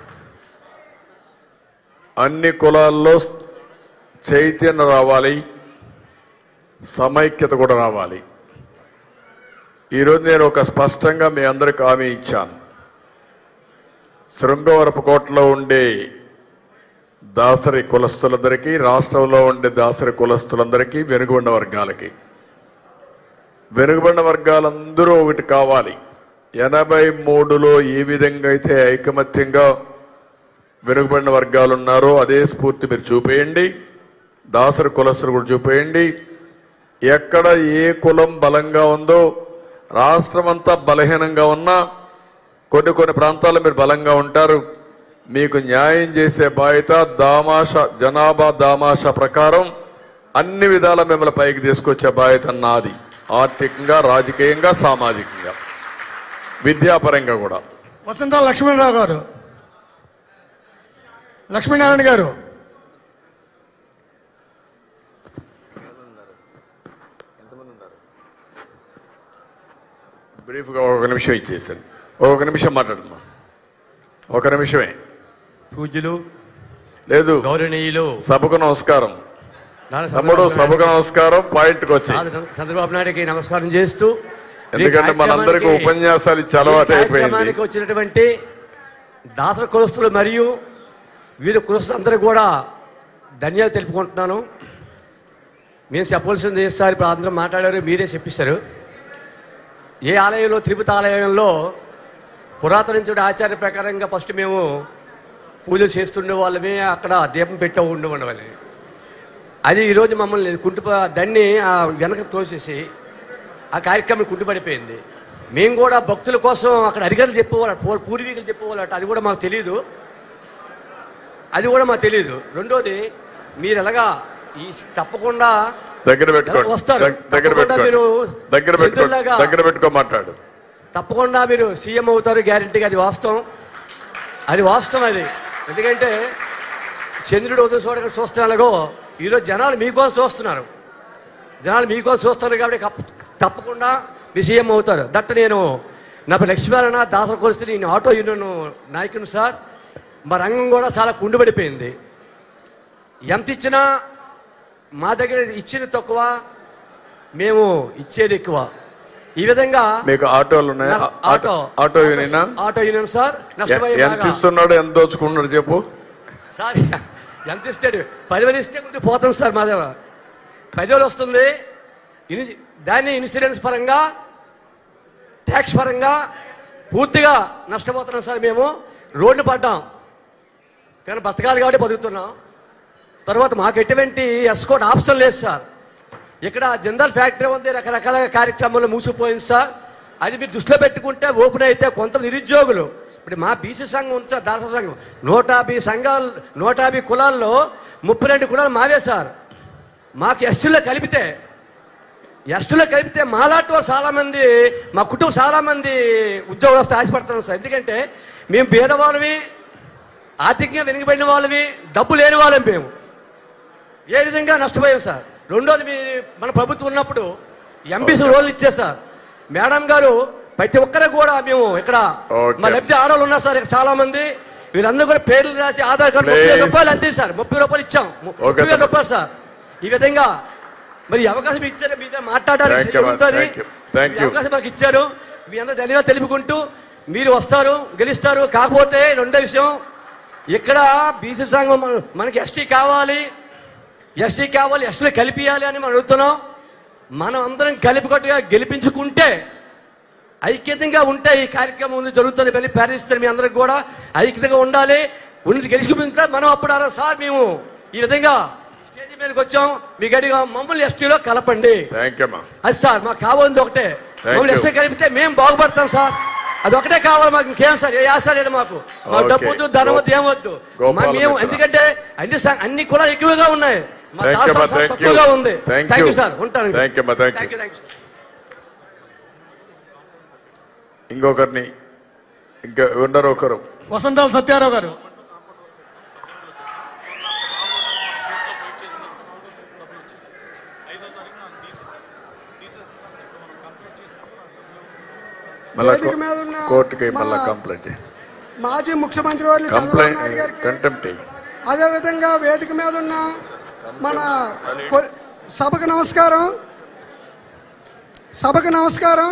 అన్ని కులాల్లో చైతన్యం రావాలి సమైక్యత కూడా రావాలి ఈరోజు నేను ఒక స్పష్టంగా మీ అందరికి హామీ ఇచ్చాను శృంగవరపుకోటలో ఉండే దాసరి కులస్తులందరికీ రాష్ట్రంలో ఉండే దాసరి కులస్తులందరికీ వెనుకబడిన వర్గాలకి వెనుకబడిన వర్గాలందరూ ఒకటి కావాలి ఎనభై మూడులో ఏ విధంగా అయితే ఐకమత్యంగా వెనుకబడిన వర్గాలు ఉన్నారో అదే స్ఫూర్తి మీరు చూపేయండి దాసరి కులస్తులు కూడా చూపేయండి ఎక్కడ ఏ కులం బలంగా ఉందో రాష్ట్రం అంతా బలహీనంగా ఉన్నా కొన్ని కొన్ని ప్రాంతాల్లో మీరు బలంగా ఉంటారు మీకు న్యాయం చేసే బాధ్యత దామాష జనాభా దామాష ప్రకారం అన్ని విధాల మిమ్మల్ని పైకి తీసుకొచ్చే బాధ్యత నాది ఆర్థికంగా రాజకీయంగా సామాజికంగా విద్యాపరంగా కూడా వసంత లక్ష్మణరావు గారు లక్ష్మీనారాయణ గారు బ్రీఫ్గా ఒక నిమిషం ఇచ్చేసాను ఒక నిమిషం మాట్లాడమ్మా ఒక నిమిషమే పూజ్యులు లేదు గౌరవనీయులు సభకు నమస్కారం నారా తమ్ముడు చంద్రబాబు సభకు నాయుడు- నమస్కారం పాయింట్కి వచ్చి నారా చంద్రబాబు నాయుడుకి నమస్కారం చేస్తూ ఈ ఎందుకంటే మనందరికీ కార్యక్రమానికి- ఉపన్యాసాలు ఇచ్చి అలవాటు ఈ అయిపోయింది కార్యక్రమానికి వచ్చినటువంటి దాసర కులస్తులు మరియు వీరు కులస్తులందరూ కూడా ధన్యాలు తెలుపుకుంటున్నాను మేము చెప్పవలసింది సార్ ఇప్పుడు అందరూ మాట్లాడారు మీరే చెప్పిస్తారు ఏ ఆలయంలో తిరుపతి ఆలయంలో పురాతన ఆచార్య ప్రకారంగా ఫస్ట్ మేము పూజలు చేస్తుండే వాళ్ళమే అక్కడ దీపం పెట్టే ఉండి ఉండవాలి అది ఈరోజు మమ్మల్ని కుంటు దాన్ని ఆ వెనక తోసేసి ఆ కార్యక్రమం కుంటుపడిపోయింది మేము కూడా భక్తుల కోసం అక్కడ అరిగలు చెప్పేవాళ్ళ పూ- పూర్వీకులు చెప్పేవాళ్ళట అది కూడా మాకు తెలియదు అది కూడా మాకు తెలియదు రెండోది మీరు ఎలాగా ఈ తప్పకుండా దగ్గర పెట్టుకోండి వస్తారు. దగ్- దగ్గర తప్పకుండా పెట్టుకోండి మీరు దగ్గర పెట్టుకో శత్రువులాగా- దగ్గర పెట్టుకో మాట్లాడు తప్పకుండా మీరు సీఎం అవుతారు గ్యారంటీగా అది వాస్తవం అది వాస్తవం అది ఎందుకంటే చంద్రుడు ఉదయం చూడగా చూస్తున్నాగో ఈరోజు జనాలు మీకోసం చూస్తున్నారు జనాలు మీకోసం చూస్తున్నారు కాబట్టి కప్- తప్పకుండా మీ సీఎం అవుతారు దట్ నేను నా పేరు లక్ష్మీనారాయణ దాసర కొలిస్తే నేను ఆటో యూనియన్ నాయకుని సార్ మా రంగం కూడా చాలా కుండుపడిపోయింది ఎంత ఇచ్చినా మా దగ్గర ఇచ్చింది తక్కువ మేము ఇచ్చేది ఎక్కువ ఈ విధంగా మీకు ఆటోలు ఉన్నాయా నా- ఆటో ఆటో యూనియనా ఆటో యూనియన్ సార్ ఎ- నష్టపోయి ఎంత బాగా. ఇస్తున్నాడు ఎంత దోచుకున్నాడు చెప్పు సార్ ఎంత ఇస్తాడు పదివేలు ఇస్తే ముందు పోతాం సార్ మా దగ్గర పదివేలు వస్తుంది ఇని- దాన్ని ఇన్సూరెన్స్ పరంగా ట్యాక్స్ పరంగా పూర్తిగా నష్టపోతున్నాం సార్ మేము రోడ్డు పడ్డాం కానీ బతకాలి కాబట్టి బతుకుతున్నాం తర్వాత మాకు ఎటువంటి ఎస్కోట్ ఆప్షన్ లేదు సార్ ఇక్కడ జిందాల్ ఫ్యాక్టరీ ఉంది రకరకాల కార్యక్రమాలు మూసిపోయింది సార్ అది మీరు దృష్టిలో పెట్టుకుంటే ఓపెన్ అయితే కొంత నిరుద్యోగులు ఇప్పుడు మా బీసీ సంఘం ఉంది సార్ దాస సంఘం నూట యాభై సంఘాలు నూట యాభై కులాల్లో ముప్పై రెండు కులాలు మావే సార్ మాకు ఎస్టీలో కలిపితే ఎస్టీలో కలిపితే మాలాంటి వాళ్ళు చాలామంది మా కుటుంబం చాలామంది ఉద్యోగస్తులు ఆశపడుతున్నాం సార్ ఎందుకంటే మేము పేదవాళ్ళవి ఆర్థికంగా వెనుకబడిన వాళ్ళవి డబ్బు లేని వాళ్ళం మేము ఏ విధంగా నష్టపోయాం సార్ రెండోది మీ మన ప్రభుత్వం ఉన్నప్పుడు ఎంపీసీ రోల్ ఇచ్చారు సార్ మేడం గారు ప్రతి ఒక్కరు కూడా మేము ఇక్కడ Okay. మా లబ్ధి ఆడవాళ్ళు ఉన్నారు సార్ ఇక్కడ చాలా మంది వీళ్ళందరూ కూడా పేర్లు రాసి ఆధార్ కార్డు ముప్పై వేల Please. రూపాయలు అంతే సార్ ముప్పై రూపాయలు ఇచ్చాం ము- Okay, ముప్పై వేల thank you. రూపాయలు సార్ ఈ విధంగా మరి ఈ అవకాశం ఇచ్చారు మీద మాట్లాడడానికి Thank you, జరుగుతుంది thank you. Thank ఈ you. అవకాశం మాకు ఇచ్చారు మీ అందరూ ధన్యవాదాలు తెలుపుకుంటూ మీరు వస్తారు గెలుస్తారు కాకపోతే రెండో విషయం ఇక్కడ బీసీ సంఘం మన- మనకి ఎస్టీ కావాలి ఎస్టీ కావాలి ఎస్టీ కలిపియాలి అని మనం అడుగుతున్నాం మనం అందరం కలిపికట్టుగా గెలిపించుకుంటే ఐక్యతంగా ఉంటే ఈ కార్యక్రమం ఉంది జరుగుతుంది మళ్ళీ ప్యారిస్తారు మీ అందరికి కూడా ఐక్యతగా ఉండాలి ఉండి గెలిచిపోతే మనం అప్పుడు అలా సార్ మేము ఈ విధంగా స్టేజ్ మీదకి వచ్చాం మీ గడిగా మమ్మల్ని ఎస్టీలో కలపండి థ్యాంక్ యూ అమ్మా అది సార్ మాకు కావాలంది ఒకటే మమ్మల్ని you. ఎస్టీ కలిపితే మేము బాగుపడతాం సార్ అది ఒకటే కావాలి మాకు ఇంకేం సార్ ఏ ఆశ లేదు మాకు మాకు Okay. డబ్బు వద్దు ధనం వద్దు ఏం వద్దు గోపాల మా- మేము మిత్ర. ఎందుకంటే అన్ని సం- అన్ని కులాలు ఎక్కువగా ఉన్నాయి మా Thank you, దాసరి అమ్మా. Sir Thank you. తక్కువగా ఉంది Thank thank you you. Sir ఉంటాను Thank you, అమ్మా. Thank you. Thank you thank you sir ఇంకొకరిని ఇంకా ఉండరు ఒకరు వసంతాల సత్యారావు గారు మళ్ళా వేదిక మీద ఉన్న కోర్టుకి మళ్ళా మన కంప్లైంట్ మాజీ ముఖ్యమంత్రి వర్యులు చంద్రబాబు నాయుడు కంప్లైంట్ గారికి కంటెంప్ట్ అదే విధంగా వేదిక మీద ఉన్న మన కొ- సభకు నమస్కారం సభకు నమస్కారం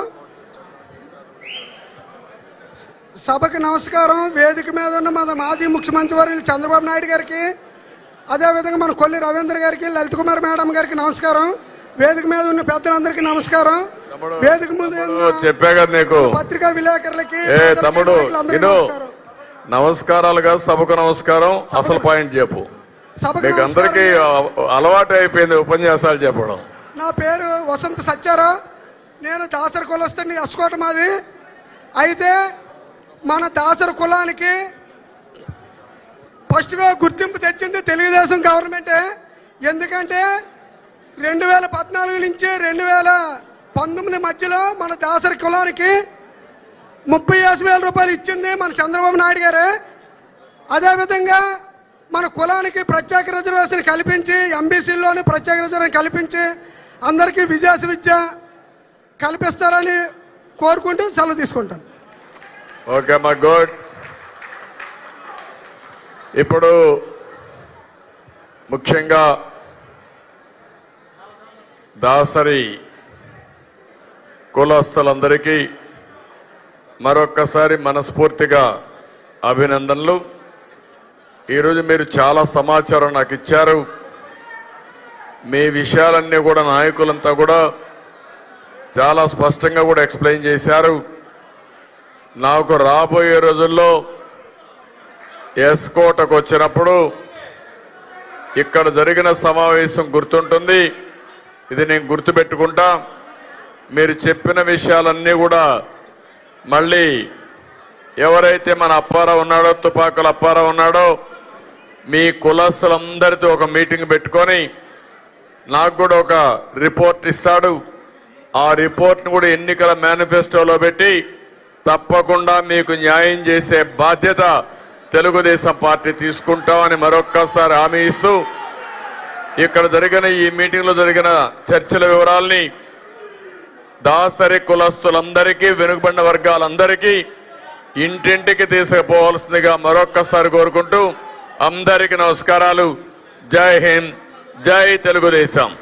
సభకు నమస్కారం వేదిక మీద ఉన్న మన మాజీ ముఖ్యమంత్రి వర్యులు చంద్రబాబు నాయుడు గారికి అదేవిధంగా మన కొల్లి రవీంద్ర గారికి లలిత్ కుమార్ మేడం గారికి నమస్కారం వేదిక మీద ఉన్న పెద్దలందరికీ నమస్కారం వేదిక ముందు ఉన్న చెప్పా కదా నీకు పత్రికా విలేకరులకి ఏ ప్రజలకి, తమ్ముడు నాయకులందరికీ విను నమస్కారం. నమస్కారాలుగా సభకు నమస్కారం అసలు పాయింట్ చెప్పు సభకు మీకు అందరికీ నమస్కారం. అలవాటు అయిపోయింది ఉపన్యాసాలు చెప్పడం నా పేరు వసంత సత్యారా నేను దాసరి కులస్తుని ఎస్కోట మాది అయితే మన దాసరి కులానికి ఫస్ట్గా గుర్తింపు తెచ్చింది తెలుగుదేశం గవర్నమెంటే ఎందుకంటే రెండు వేల పద్నాలుగు నుంచి రెండు వేల పంతొమ్మిది మధ్యలో మన దాసరి కులానికి ముప్పై ఐదు వేల రూపాయలు ఇచ్చింది మన చంద్రబాబు నాయుడు గారే అదేవిధంగా మన కులానికి ప్రత్యేక రిజర్వేషన్ కల్పించి ఎంబీసీలోని ప్రత్యేక రిజర్వేషన్ కల్పించి అందరికీ విదేశీ విద్య కల్పిస్తారని కోరుకుంటూ సెలవు తీసుకుంటాను ఓకే మా గుడ్ ఇప్పుడు ముఖ్యంగా దాసరి కులస్తులందరికీ మరొక్కసారి మనస్ఫూర్తిగా అభినందనలు ఈరోజు మీరు చాలా సమాచారం నాకు ఇచ్చారు మీ విషయాలన్నీ కూడా నాయకులంతా కూడా చాలా స్పష్టంగా కూడా ఎక్స్ప్లెయిన్ చేశారు నాకు రాబోయే రోజుల్లో ఎస్కోటకు వచ్చినప్పుడు ఇక్కడ జరిగిన సమావేశం గుర్తుంటుంది ఇది నేను గుర్తుపెట్టుకుంటా మీరు చెప్పిన విషయాలన్నీ కూడా మళ్ళీ ఎవరైతే మన అప్పారావు ఉన్నాడో తుపాకుల అప్పారావు ఉన్నాడో మీ కులస్తులందరితో ఒక మీటింగ్ పెట్టుకొని నాకు కూడా ఒక రిపోర్ట్ ఇస్తాడు ఆ రిపోర్ట్ను కూడా ఎన్నికల మేనిఫెస్టోలో పెట్టి తప్పకుండా మీకు న్యాయం చేసే బాధ్యత తెలుగుదేశం పార్టీ తీసుకుంటామని మరొక్కసారి హామీ ఇస్తూ ఇక్కడ జరిగిన ఈ మీటింగ్లో జరిగిన చర్చల వివరాల్ని దాసరి కులస్తులందరికీ వెనుకబడిన వర్గాలందరికీ ఇంటింటికి తీసుకుపోవాల్సిందిగా మరొక్కసారి కోరుకుంటూ అందరికీ నమస్కారాలు జై హింద్ జై తెలుగుదేశం